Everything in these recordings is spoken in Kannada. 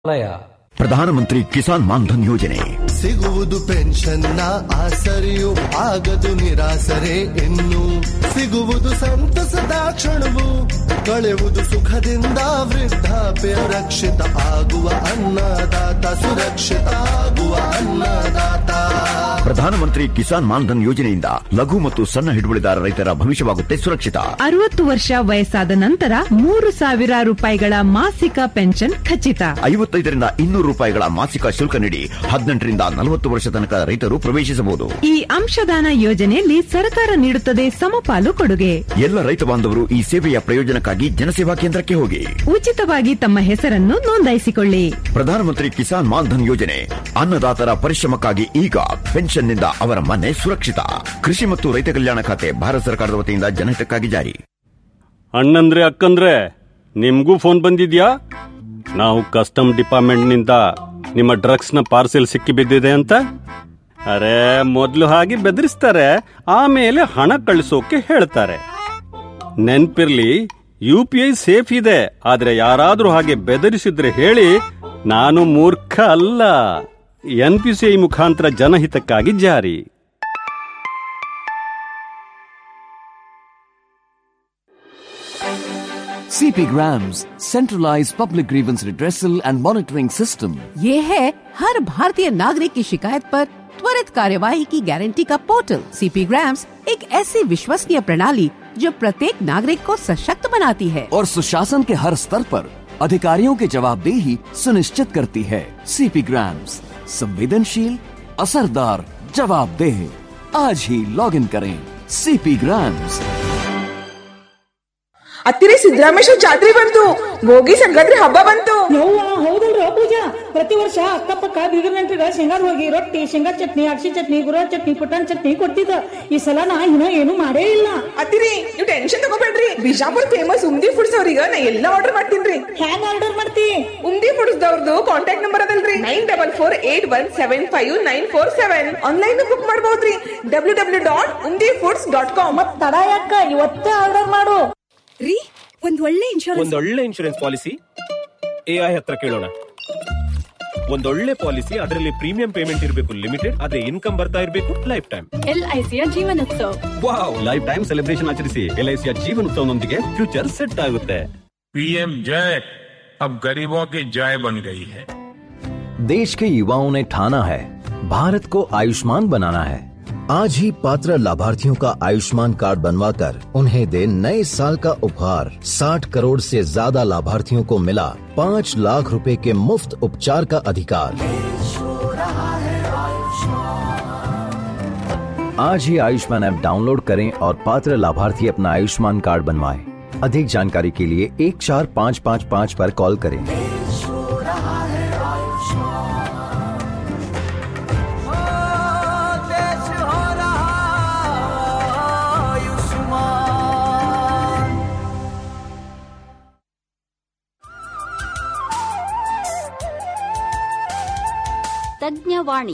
ಲಯ ಪ್ರಧಾನಮಂತ್ರಿ ಕಿಸಾನ್ ಮಾನ್ಧನ್ ಯೋಜನೆ ಸಿಗುವುದು ಪೆನ್ಷನ್ನ ಆಸರೆಯು ಆಗದು ನಿರಾಸರೆ ಇನ್ನು ಸಿಗುವುದು ಸಂತಸದ ಕ್ಷಣವು ಕಳೆಯುವುದು ಸುಖದಿಂದ ವೃದ್ಧಾಪ್ಯ ರಕ್ಷಿತ ಆಗುವ ಅನ್ನದಾತ ಸುರಕ್ಷಿತ ಆಗುವ ಅನ್ನದಾತ ಪ್ರಧಾನಮಂತ್ರಿ ಕಿಸಾನ್ ಮಾನ್ಧನ್ ಯೋಜನೆಯಿಂದ ಲಘು ಮತ್ತು ಸಣ್ಣ ಹಿಡುವಳಿದಾರ ರೈತರ ಭವಿಷ್ಯವಾಗುತ್ತೆ ಸುರಕ್ಷಿತ ಅರವತ್ತು ವರ್ಷ ವಯಸ್ಸಾದ ನಂತರ ಮೂರು ಸಾವಿರ ರೂಪಾಯಿಗಳ ಮಾಸಿಕ ಪೆನ್ಷನ್ ಖಚಿತ ಐವತ್ತೈದರಿಂದ ಇನ್ನೂರು ರೂಪಾಯಿಗಳ ಮಾಸಿಕ ಶುಲ್ಕ ನೀಡಿ ಹದಿನೆಂಟರಿಂದ ನಲವತ್ತು ವರ್ಷ ತನಕ ರೈತರು ಪ್ರವೇಶಿಸಬಹುದು ಈ ಅಂಶದಾನ ಯೋಜನೆಯಲ್ಲಿ ಸರ್ಕಾರ ನೀಡುತ್ತದೆ ಸಮಪಾಲು ಕೊಡುಗೆ ಎಲ್ಲ ರೈತ ಬಾಂಧವರು ಈ ಸೇವೆಯ ಪ್ರಯೋಜನಕ್ಕಾಗಿ ಜನಸೇವಾ ಕೇಂದ್ರಕ್ಕೆ ಹೋಗಿ ಉಚಿತವಾಗಿ ತಮ್ಮ ಹೆಸರನ್ನು ನೋಂದಾಯಿಸಿಕೊಳ್ಳಿ ಪ್ರಧಾನಮಂತ್ರಿ ಕಿಸಾನ್ ಮಾನ್ಧನ್ ಯೋಜನೆ ಅನ್ನದಾತರ ಪರಿಶ್ರಮಕ್ಕಾಗಿ ಈಗ ಪೆನ್ಷನ್ನಿಂದ ಅವರ ಮನೆ ಸುರಕ್ಷಿತ ಕೃಷಿ ಮತ್ತು ರೈತ ಕಲ್ಯಾಣ ಖಾತೆ ಭಾರತ ಸರ್ಕಾರದ ವತಿಯಿಂದ ಜನಹಿತಕ್ಕಾಗಿ ಜಾರಿ ಅಣ್ಣಂದ್ರೆ ಅಕ್ಕಂದ್ರೆ ನಿಮ್ಗೂ ಫೋನ್ ಬಂದಿದ್ಯಾ ನಾವು ಕಸ್ಟಮ್ ಡಿಪಾರ್ಟ್ಮೆಂಟ್ನಿಂದ ನಿಮ್ಮ ಡ್ರಗ್ಸ್ನ ಪಾರ್ಸೆಲ್ ಸಿಕ್ಕಿ ಬಿದ್ದಿದೆ ಅಂತ ಅರೆ ಮೊದಲು ಹಾಗೆ ಬೆದರಿಸ್ತಾರೆ ಆಮೇಲೆ ಹಣ ಕಳಿಸೋಕೆ ಹೇಳ್ತಾರೆ ನೆನ್ಪಿರ್ಲಿ ಯು ಪಿ ಐ ಸೇಫ್ ಇದೆ ಆದ್ರೆ ಯಾರಾದ್ರೂ ಹಾಗೆ ಬೆದರಿಸಿದ್ರೆ ಹೇಳಿ ನಾನು ಮೂರ್ಖ ಅಲ್ಲ ಎನ್ ಪಿ ಸಿ ಐ ಮುಖಾಂತರ ಜನಹಿತಕ್ಕಾಗಿ ಜಾರಿ CP Grams, centralized public grievance redressal and monitoring system. ये है हर भारतीय नागरिक की शिकायत पर त्वरित कार्यवाही की गारंटी का पोर्टल सीपी ग्राम्स एक ऐसी विश्वसनीय प्रणाली जो प्रत्येक नागरिक को सशक्त बनाती है और सुशासन के हर स्तर पर अधिकारियों की जवाबदेही सुनिश्चित करती है CP Grams, संवेदनशील असरदार जवाबदेह आज ही लॉग इन करें CP Grams. ಹತ್ತಿರ ಸಿದ್ದರಾಮೇಶ್ವರ ಜಾತ್ರೆ ಬಂತು ಭೋಗಿ ಸಂಕ್ರಾಂತಿ ಹಬ್ಬ ಬಂತು ಯವ್ವ ಹೌದಲ್ರ ಪೂಜಾ ಪ್ರತಿ ವರ್ಷ ಅಕ್ಕಪಕ್ಕ ಬೀಗರ್ ನೆಂಟ್ರಿಗ ಶೇಂಗಾದ ಹೋಗಿ ರೊಟ್ಟಿ ಶೇಂಗಾ ಚಟ್ನಿ ಅಕ್ಷಿ ಚಟ್ನಿ ಗುರ ಚಟ್ನಿ ಪುಟಾಣಿ ಚಟ್ನಿ ಕೊಡ್ತಿದ್ದ ಈ ಸಲ ನಾ ಇನ್ನ ಏನು ಮಾಡೇ ಇಲ್ಲ ಅತ್ತಿರಿ ನೀವು ಟೆನ್ಷನ್ ತಗೋಬೇಡ್ರಿ ಬಿಜಾಪುರ್ ಫೇಮಸ್ ಉಮ್ದಿ ಫುಡ್ಸ್ ಅವ್ರಿಗೆ ನಾ ಎಲ್ಲ ಆರ್ಡರ್ ಮಾಡ್ತೀನಿ ಹ್ಯಾಂಗ ಆರ್ಡರ್ ಮಾಡ್ತಿ ಉಮ್ದಿ ಫುಡ್ಸ್ ದವ್ರದ್ದು ಕಾಂಟ್ಯಾಕ್ಟ್ ನಂಬರ್ ಅದಲ್ರಿ nine double four eight one seven five nine four seven online book ಮಾಡಬಹುದ್ರಿ W W dot Umdi foods dot com ಮತ್ ತಡ ಯಾಕ ಇವತ್ತೇ ಆರ್ಡರ್ ಮಾಡು ರೀ ಒಂದ್ ಒಳ್ಳೆ ಇನ್ಶೂರೆನ್ಸ್ ಒಂದೊಳ್ಳೆ ಇನ್ಶೂರೆನ್ಸ್ ಪಾಲಿಸಿ ಎಐ ಹತ್ರ ಕೇಳೋಣ ಒಂದೊಳ್ಳೆ ಪಾಲಿಸಿ ಅದರಲ್ಲಿ ಪ್ರೀಮಿಯಂ ಪೇಮೆಂಟ್ ಇರಬೇಕು ಲಿಮಿಟೆಡ್ ಆದ್ರೆ ಇನ್ಕಮ್ ಬರ್ತಾ ಇರಬೇಕು ಲೈಫ್ ಟೈಮ್ ಎಲ್ ಐ ಸಿಯ ಜೀವನೋತ್ಸವ ವಾವ್ ಲೈಫ್ ಟೈಮ್ ಸೆಲೆಬ್ರೇಷನ್ ಆಚರಿಸಿ ಎಲ್ ಐ ಸಿಯ ಜೀವನೋತ್ಸವನೊಂದಿಗೆ ಫ್ಯೂಚರ್ ಸೆಟ್ ಆಗುತ್ತೆ पीएम जय अब गरीबों की जय बन गई है देश के युवाओं ने ठाना है भारत को आयुष्मान बनाना है आज ही पात्र लाभार्थियों का आयुष्मान कार्ड बनवाकर उन्हें दे नए साल का उपहार 60 करोड़ से ज्यादा लाभार्थियों को मिला पाँच लाख रुपए के मुफ्त उपचार का अधिकार आज ही आयुष्मान ऐप डाउनलोड करें और पात्र लाभार्थी अपना आयुष्मान कार्ड बनवाएं। अधिक जानकारी के लिए एक चार पाँच पाँच पाँच पर कॉल करें ತಜ್ಞವಾಣಿ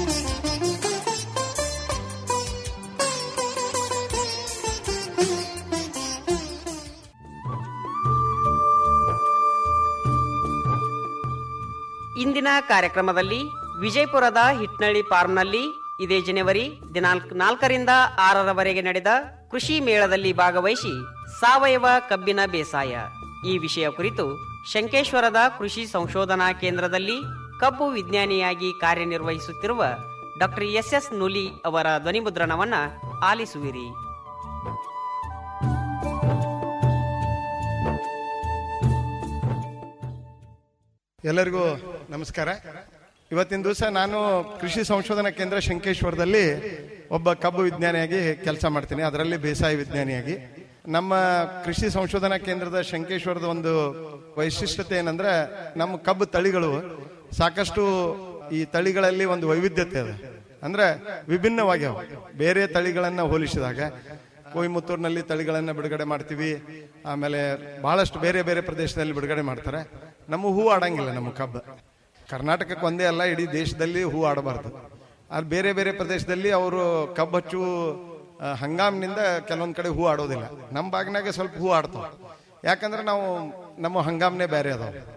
ಇಂದಿನ ಕಾರ್ಯಕ್ರಮದಲ್ಲಿ ವಿಜಯಪುರದ ಹಿಟ್ನಳ್ಳಿ ಫಾರ್ಮ್ನಲ್ಲಿ ಇದೇ ಜನವರಿ ದಿನಾಂಕ ನಾಲ್ಕರಿಂದ ಆರರವರೆಗೆ ನಡೆದ ಕೃಷಿ ಮೇಳದಲ್ಲಿ ಭಾಗವಹಿಸಿ ಸಾವಯವ ಕಬ್ಬಿನ ಬೇಸಾಯ ಈ ವಿಷಯ ಕುರಿತು ಶಂಕೇಶ್ವರದ ಕೃಷಿ ಸಂಶೋಧನಾ ಕೇಂದ್ರದಲ್ಲಿ ಕಬ್ಬು ವಿಜ್ಞಾನಿಯಾಗಿ ಕಾರ್ಯನಿರ್ವಹಿಸುತ್ತಿರುವ ಡಾಕ್ಟರ್ ಎಸ್ ಎಸ್ ನುಲಿ ಅವರ ಧ್ವನಿಮುದ್ರಣವನ್ನ ಆಲಿಸುವಿರಿ ಎಲ್ಲರಿಗೂ ನಮಸ್ಕಾರ ಇವತ್ತಿನ ದಿವಸ ನಾನು ಕೃಷಿ ಸಂಶೋಧನಾ ಕೇಂದ್ರ ಶಂಕೇಶ್ವರದಲ್ಲಿ ಒಬ್ಬ ಕಬ್ಬು ವಿಜ್ಞಾನಿಯಾಗಿ ಕೆಲಸ ಮಾಡ್ತೀನಿ ಅದರಲ್ಲಿ ಬೇಸಾಯ ವಿಜ್ಞಾನಿಯಾಗಿ ನಮ್ಮ ಕೃಷಿ ಸಂಶೋಧನಾ ಕೇಂದ್ರದ ಶಂಕೇಶ್ವರದ ಒಂದು ವೈಶಿಷ್ಟ್ಯತೆ ಏನಂದ್ರೆ ನಮ್ಮ ಕಬ್ಬು ತಳಿಗಳು ಸಾಕಷ್ಟು ಈ ತಳಿಗಳಲ್ಲಿ ಒಂದು ವೈವಿಧ್ಯತೆ ಇದೆ ಅಂದ್ರೆ ವಿಭಿನ್ನವಾಗ್ಯಾವ ಬೇರೆ ತಳಿಗಳನ್ನ ಹೋಲಿಸಿದಾಗ ಕೊಯಮತ್ತೂರಿನಲ್ಲಿ ತಳಿಗಳನ್ನ ಬಿಡುಗಡೆ ಮಾಡ್ತೀವಿ ಆಮೇಲೆ ಬಹಳಷ್ಟು ಬೇರೆ ಬೇರೆ ಪ್ರದೇಶದಲ್ಲಿ ಬಿಡುಗಡೆ ಮಾಡ್ತಾರೆ ನಮ್ಮ ಹೂ ಆಡಂಗಿಲ್ಲ ನಮ್ಮ ಕಬ್ಬು ಕರ್ನಾಟಕಕ್ಕೆ ಒಂದೇ ಅಲ್ಲ ಇಡೀ ದೇಶದಲ್ಲಿ ಹೂ ಆಡಬಾರ್ದು ಅಲ್ಲಿ ಬೇರೆ ಬೇರೆ ಪ್ರದೇಶದಲ್ಲಿ ಅವರು ಕಬ್ಬು ಹಚ್ಚು ಆ, ಹಂಗಾಮ್ನಿಂದ ಕೆಲವೊಂದ್ ಕಡೆ ಹೂ ಆಡೋದಿಲ್ಲ ನಮ್ಮ ಬಾಗಿನಾಗೆ ಸ್ವಲ್ಪ ಹೂ ಆಡ್ತಾವ ಯಾಕಂದ್ರೆ ನಾವು ನಮ್ಮ ಹಂಗಾಮ್ನೇ ಬೇರೆ ಅದಾವ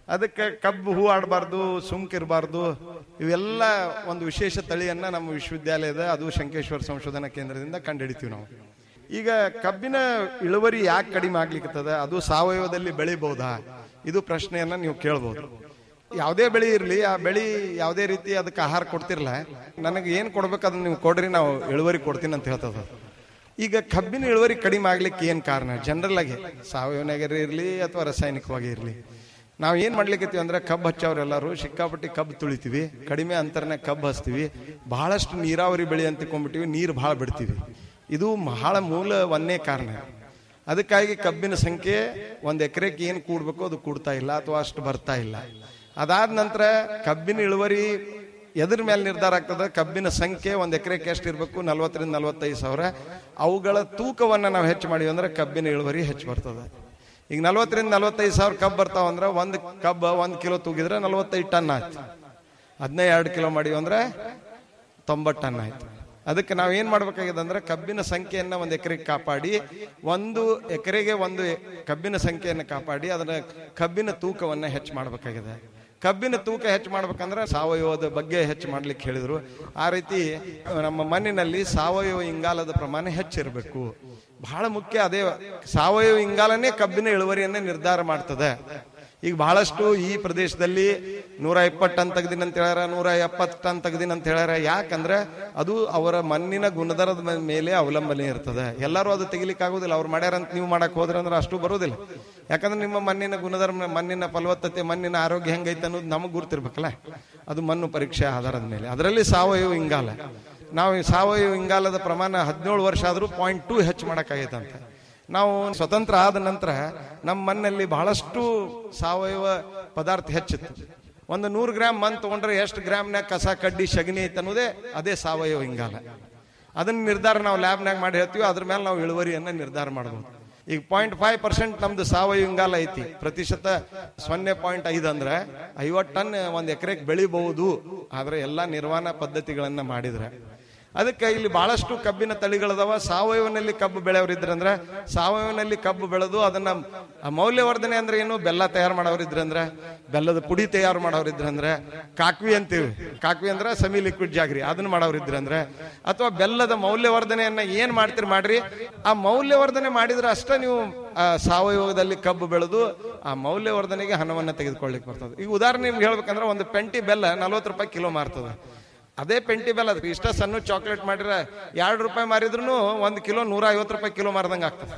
ಅದಕ್ಕೆ ಕಬ್ಬು ಹೂ ಆಡಬಾರ್ದು ಸುಂಕಿರಬಾರ್ದು ಇವೆಲ್ಲ ಒಂದು ವಿಶೇಷ ತಳಿಯನ್ನ ನಮ್ಮ ವಿಶ್ವವಿದ್ಯಾಲಯದ ಅದು ಶಂಕೇಶ್ವರ ಸಂಶೋಧನಾ ಕೇಂದ್ರದಿಂದ ಕಂಡುಹಿಡಿತೀವಿ ನಾವು ಈಗ ಕಬ್ಬಿನ ಇಳುವರಿ ಯಾಕೆ ಕಡಿಮೆ ಆಗ್ಲಿಕ್ಕತ್ತದ ಅದು ಸಾವಯವದಲ್ಲಿ ಬೆಳಿಬಹುದಾ ಇದು ಪ್ರಶ್ನೆಯನ್ನ ನೀವು ಕೇಳ್ಬೋದು ಯಾವುದೇ ಬೆಳೆ ಇರಲಿ ಆ ಬೆಳೆ ಯಾವುದೇ ರೀತಿ ಅದಕ್ಕೆ ಆಹಾರ ಕೊಡ್ತಿರಲ್ಲ ನನಗೆ ಏನು ಕೊಡ್ಬೇಕು ಅದನ್ನ ನೀವು ಕೊಡ್ರಿ ನಾವು ಇಳುವರಿ ಕೊಡ್ತೀನಿ ಅಂತ ಹೇಳ್ತದ ಈಗ ಕಬ್ಬಿನ ಇಳುವರಿ ಕಡಿಮೆ ಆಗ್ಲಿಕ್ಕೆ ಏನು ಕಾರಣ ಜನರಲ್ ಆಗಿ ಸಾವಯವನಾಗರಿ ಇರಲಿ ಅಥವಾ ರಾಸಾಯನಿಕವಾಗಿ ಇರಲಿ ನಾವು ಏನು ಮಾಡ್ಲಿಕ್ಕತ್ತೀವಿ ಅಂದ್ರೆ ಕಬ್ಬು ಹಚ್ಚವ್ರೆಲ್ಲರೂ ಸಿಕ್ಕಾಪಟ್ಟಿ ಕಬ್ಬು ತುಳಿತೀವಿ ಕಡಿಮೆ ಅಂತರನಾಗ ಕಬ್ಬು ಹಚ್ತೀವಿ ಬಹಳಷ್ಟು ನೀರಾವರಿ ಬೆಳೆ ಅಂತ ತಿಳ್ಕೊಂಡ್ಬಿಟ್ಟಿವಿ ನೀರು ಭಾಳ ಬಿಡ್ತೀವಿ ಇದು ಬಹಳ ಮೂಲ ಒಂದೇ ಕಾರಣ ಅದಕ್ಕಾಗಿ ಕಬ್ಬಿನ ಸಂಖ್ಯೆ ಒಂದು ಎಕರೆಗೆ ಏನು ಕೂಡ್ಬೇಕು ಅದು ಕೂಡ್ತಾ ಇಲ್ಲ ಅಥವಾ ಅಷ್ಟು ಬರ್ತಾ ಇಲ್ಲ ಅದಾದ ನಂತರ ಕಬ್ಬಿನ ಇಳುವರಿ ಎದ್ರ ಮೇಲೆ ನಿರ್ಧಾರ ಆಗ್ತದೆ ಕಬ್ಬಿನ ಸಂಖ್ಯೆ ಒಂದು ಎಕರೆಗೆ ಎಷ್ಟು ಇರಬೇಕು ನಲ್ವತ್ತರಿಂದ ನಲ್ವತ್ತೈದು ಸಾವಿರ ಅವುಗಳ ತೂಕವನ್ನು ನಾವು ಹೆಚ್ಚು ಮಾಡಿವಿ ಅಂದ್ರೆ ಕಬ್ಬಿನ ಇಳುವರಿ ಹೆಚ್ಚು ಬರ್ತದೆ ಈಗ ನಲ್ವತ್ತರಿಂದ ನಲ್ವತ್ತೈದು ಸಾವಿರ ಕಬ್ಬು ಬರ್ತಾವ ಅಂದ್ರೆ ಒಂದು ಕಬ್ಬ ಒಂದು ಕಿಲೋ ತೂಗಿದ್ರೆ ನಲ್ವತ್ತೈದು ಟನ್ ಆಯ್ತು ಹದಿನೈದು ಎರಡು ಕಿಲೋ ಮಾಡಿವಿ ಅಂದ್ರೆ ತೊಂಬತ್ತು ಟನ್ ಆಯ್ತು ಅದಕ್ಕೆ ನಾವು ಏನ್ ಮಾಡ್ಬೇಕಾಗಿದೆ ಅಂದ್ರೆ ಕಬ್ಬಿನ ಸಂಖ್ಯೆಯನ್ನ ಒಂದು ಎಕರೆಗೆ ಕಾಪಾಡಿ ಒಂದು ಎಕರೆಗೆ ಒಂದು ಕಬ್ಬಿನ ಸಂಖ್ಯೆಯನ್ನು ಕಾಪಾಡಿ ಅದನ್ನ ಕಬ್ಬಿನ ತೂಕವನ್ನ ಹೆಚ್ಚು ಮಾಡಬೇಕಾಗಿದೆ ಕಬ್ಬಿನ ತೂಕ ಹೆಚ್ಚು ಮಾಡ್ಬೇಕಂದ್ರೆ ಸಾವಯವದ ಬಗ್ಗೆ ಹೆಚ್ಚು ಮಾಡ್ಲಿಕ್ಕೆ ಹೇಳಿದ್ರು ಆ ರೀತಿ ನಮ್ಮ ಮಣ್ಣಿನಲ್ಲಿ ಸಾವಯವ ಇಂಗಾಲದ ಪ್ರಮಾಣ ಹೆಚ್ಚಿರಬೇಕು ಬಹಳ ಮುಖ್ಯ ಅದೇ ಸಾವಯವ ಇಂಗಾಲನೇ ಕಬ್ಬಿನ ಇಳುವರಿಯನ್ನೇ ನಿರ್ಧಾರ ಮಾಡ್ತದೆ ಈಗ ಬಹಳಷ್ಟು ಈ ಪ್ರದೇಶದಲ್ಲಿ ನೂರ ಇಪ್ಪತ್ತು ಟನ್ ತೆಗ್ದಿನ ಅಂತ ಹೇಳ್ಯಾರ ನೂರ ಎಪ್ಪತ್ತು ಟನ್ ತೆಗ್ದಿನ ಅಂತ ಹೇಳ್ಯಾರ ಯಾಕಂದ್ರೆ ಅದು ಅವರ ಮಣ್ಣಿನ ಗುಣಧರದ ಮೇ- ಮೇಲೆ ಅವಲಂಬನೆ ಇರ್ತದೆ ಎಲ್ಲರೂ ಅದು ತೆಗಿಲಿಕ್ಕೆ ಆಗುದಿಲ್ಲ ಅವ್ರು ಮಾಡ್ಯಾರ ಅಂತ ನೀವು ಮಾಡಕ್ ಹೋದ್ರೆ ಅಂದ್ರೆ ಅಷ್ಟು ಬರೋದಿಲ್ಲ ಯಾಕಂದ್ರೆ ನಿಮ್ಮ ಮಣ್ಣಿನ ಗುಣಧರ್ಮ ಮಣ್ಣಿನ ಫಲವತ್ತತೆ ಮಣ್ಣಿನ ಆರೋಗ್ಯ ಹೆಂಗೈತೆ ಅನ್ನೋದು ನಮಗೆ ಗುರ್ತಿರ್ಬೇಕಲ್ಲ ಅದು ಮಣ್ಣು ಪರೀಕ್ಷೆ ಆಧಾರದ ಮೇಲೆ ಅದರಲ್ಲಿ ಸಾವಯವ ಇಂಗಾಲ ನಾವು ಈ ಸಾವಯವ ಇಂಗಾಲದ ಪ್ರಮಾಣ ಹದಿನೇಳು ವರ್ಷ ಆದರೂ ಪಾಯಿಂಟ್ ಟೂ ಹೆಚ್ಚು ಮಾಡಕ್ಕಾಗೈತಂತೆ ನಾವು ಸ್ವತಂತ್ರ ಆದ ನಂತರ ನಮ್ಮ ಮಣ್ಣಲ್ಲಿ ಬಹಳಷ್ಟು ಸಾವಯವ ಪದಾರ್ಥ ಹೆಚ್ಚಿತ್ತು ಒಂದು ನೂರು ಗ್ರಾಮ್ ಮಣ್ಣು ತಗೊಂಡ್ರೆ ಎಷ್ಟು ಗ್ರಾಮ್ನಾಗ ಕಸ ಕಡ್ಡಿ ಸಗಣಿ ಐತೆ ಅನ್ನೋದೇ ಅದೇ ಸಾವಯವ ಇಂಗಾಲ ಅದನ್ನ ನಿರ್ಧಾರ ನಾವು ಲ್ಯಾಬ್ನಾಗ ಮಾಡಿ ಹೇಳ್ತೀವಿ ಅದ್ರ ಮೇಲೆ ನಾವು ಇಳುವರಿಯನ್ನ ನಿರ್ಧಾರ ಮಾಡಬಹುದು ಈಗ ಪಾಯಿಂಟ್ ಫೈವ್ ಪರ್ಸೆಂಟ್ ನಮ್ದು ಸಾವಯವ ಇಂಗಾಲ ಐತಿ ಪ್ರತಿಶತ ಸೊನ್ನೆ ಪಾಯಿಂಟ್ ಐದು ಅಂದ್ರೆ ಐವತ್ತು ಟನ್ ಒಂದು ಎಕರೆಗೆ ಬೆಳಿಬಹುದು ಆದ್ರೆ ಎಲ್ಲಾ ನಿರ್ವಹಣಾ ಪದ್ಧತಿಗಳನ್ನ ಮಾಡಿದ್ರೆ ಅದಕ್ಕೆ ಇಲ್ಲಿ ಬಹಳಷ್ಟು ಕಬ್ಬಿನ ತಳಿಗಳದಾವ ಸಾವಯವನಲ್ಲಿ ಕಬ್ಬು ಬೆಳೆಯವರಿದ್ರಂದ್ರೆ ಸಾವಯವನಲ್ಲಿ ಕಬ್ಬು ಬೆಳೆದು ಅದನ್ನ ಆ ಮೌಲ್ಯವರ್ಧನೆ ಅಂದ್ರೆ ಏನು ಬೆಲ್ಲ ತಯಾರು ಮಾಡೋರಿದ್ರಂದ್ರೆ ಬೆಲ್ಲದ ಪುಡಿ ತಯಾರು ಮಾಡೋರಿದ್ರಂದ್ರೆ ಕಾಕ್ವಿ ಅಂತೀವಿ ಕಾಕ್ವಿ ಅಂದ್ರೆ ಸೆಮಿ ಲಿಕ್ವಿಡ್ ಜಾಗ್ರಿ ಅದನ್ನ ಮಾಡೋರಿದ್ರಂದ್ರೆ ಅಥವಾ ಬೆಲ್ಲದ ಮೌಲ್ಯವರ್ಧನೆಯನ್ನ ಏನ್ ಮಾಡ್ತೀರಿ ಮಾಡ್ರಿ ಆ ಮೌಲ್ಯವರ್ಧನೆ ಮಾಡಿದ್ರೆ ಅಷ್ಟೇ ನೀವು ಆ ಸಾವಯವದಲ್ಲಿ ಕಬ್ಬು ಬೆಳೆದು ಆ ಮೌಲ್ಯವರ್ಧನೆಗೆ ಹಣವನ್ನ ತೆಗೆದುಕೊಳ್ಳಿಕ್ಕೆ ಬರ್ತದೆ ಈಗ ಉದಾಹರಣೆ ನಿಮ್ಗೆ ಹೇಳ್ಬೇಕಂದ್ರೆ ಒಂದು ಪೆಂಟಿ ಬೆಲ್ಲ ನಲ್ವತ್ತು ರೂಪಾಯಿ ಕಿಲೋ ಮಾರ್ತದೆ ಅದೇ ಪೆಂಟಿ ಬೆಲ್ಲ ಅದಕ್ಕೆ ಇಷ್ಟ ಸಣ್ಣ ಚಾಕ್ಲೇಟ್ ಮಾಡಿದ್ರೆ ಎರಡು ರೂಪಾಯಿ ಮಾರಿದ್ರು ಒಂದು ಕಿಲೋ ನೂರ ಐವತ್ತು ರೂಪಾಯಿ ಕಿಲೋ ಮಾರ್ದಂಗೆ ಆಗ್ತದೆ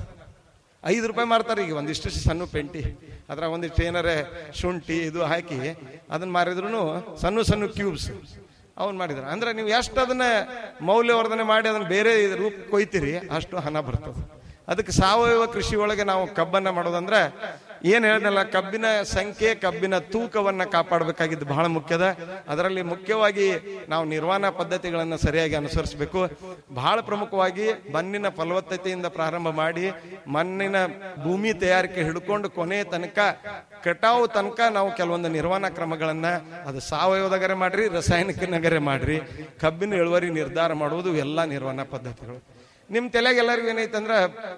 ಐದು ರೂಪಾಯಿ ಮಾರ್ತಾರೆ ಈಗ ಒಂದಿಷ್ಟು ಸಣ್ಣ ಪೆಂಟಿ ಅದ್ರ ಒಂದಿಷ್ಟು ಏನಾರೆ ಶುಂಠಿ ಇದು ಹಾಕಿ ಅದನ್ನ ಮಾರಿದ್ರು ಸಣ್ಣ ಸಣ್ಣ ಕ್ಯೂಬ್ಸ್ ಅವನ್ ಮಾಡಿದ್ರು ಅಂದ್ರೆ ನೀವು ಎಷ್ಟು ಅದನ್ನ ಮೌಲ್ಯವರ್ಧನೆ ಮಾಡಿ ಅದನ್ನ ಬೇರೆ ರೂಪ ಕೊಯ್ತೀರಿ ಅಷ್ಟು ಹಣ ಬರ್ತದೆ ಅದಕ್ಕೆ ಸಾವಯವ ಕೃಷಿ ಒಳಗೆ ನಾವು ಕಬ್ಬನ್ನ ಮಾಡೋದಂದ್ರೆ ಏನ್ ಹೇಳಿದ್ನಲ್ಲ ಕಬ್ಬಿನ ಸಂಖ್ಯೆ ಕಬ್ಬಿನ ತೂಕವನ್ನ ಕಾಪಾಡಬೇಕಾಗಿದ್ದು ಬಹಳ ಮುಖ್ಯದ ಅದರಲ್ಲಿ ಮುಖ್ಯವಾಗಿ ನಾವು ನಿರ್ವಹಣಾ ಪದ್ಧತಿಗಳನ್ನು ಸರಿಯಾಗಿ ಅನುಸರಿಸಬೇಕು ಬಹಳ ಪ್ರಮುಖವಾಗಿ ಮಣ್ಣಿನ ಫಲವತ್ತತೆಯಿಂದ ಪ್ರಾರಂಭ ಮಾಡಿ ಮಣ್ಣಿನ ಭೂಮಿ ತಯಾರಿಕೆ ಹಿಡ್ಕೊಂಡು ಕೊನೆ ತನಕ ಕಟಾವು ತನಕ ನಾವು ಕೆಲವೊಂದು ನಿರ್ವಹಣಾ ಕ್ರಮಗಳನ್ನ ಅದು ಸಾವಯವದಾಗರೆ ಮಾಡ್ರಿ ರಾಸಾಯನಿಕನಾಗರೆ ಮಾಡ್ರಿ ಕಬ್ಬಿನ ಇಳುವರಿ ನಿರ್ಧಾರ ಮಾಡುವುದು ಎಲ್ಲ ನಿರ್ವಹಣಾ ಪದ್ಧತಿಗಳು ನಿಮ್ ತಲೆಗೆ ಎಲ್ಲರಿಗೂ ಏನೈತಂದ್ರ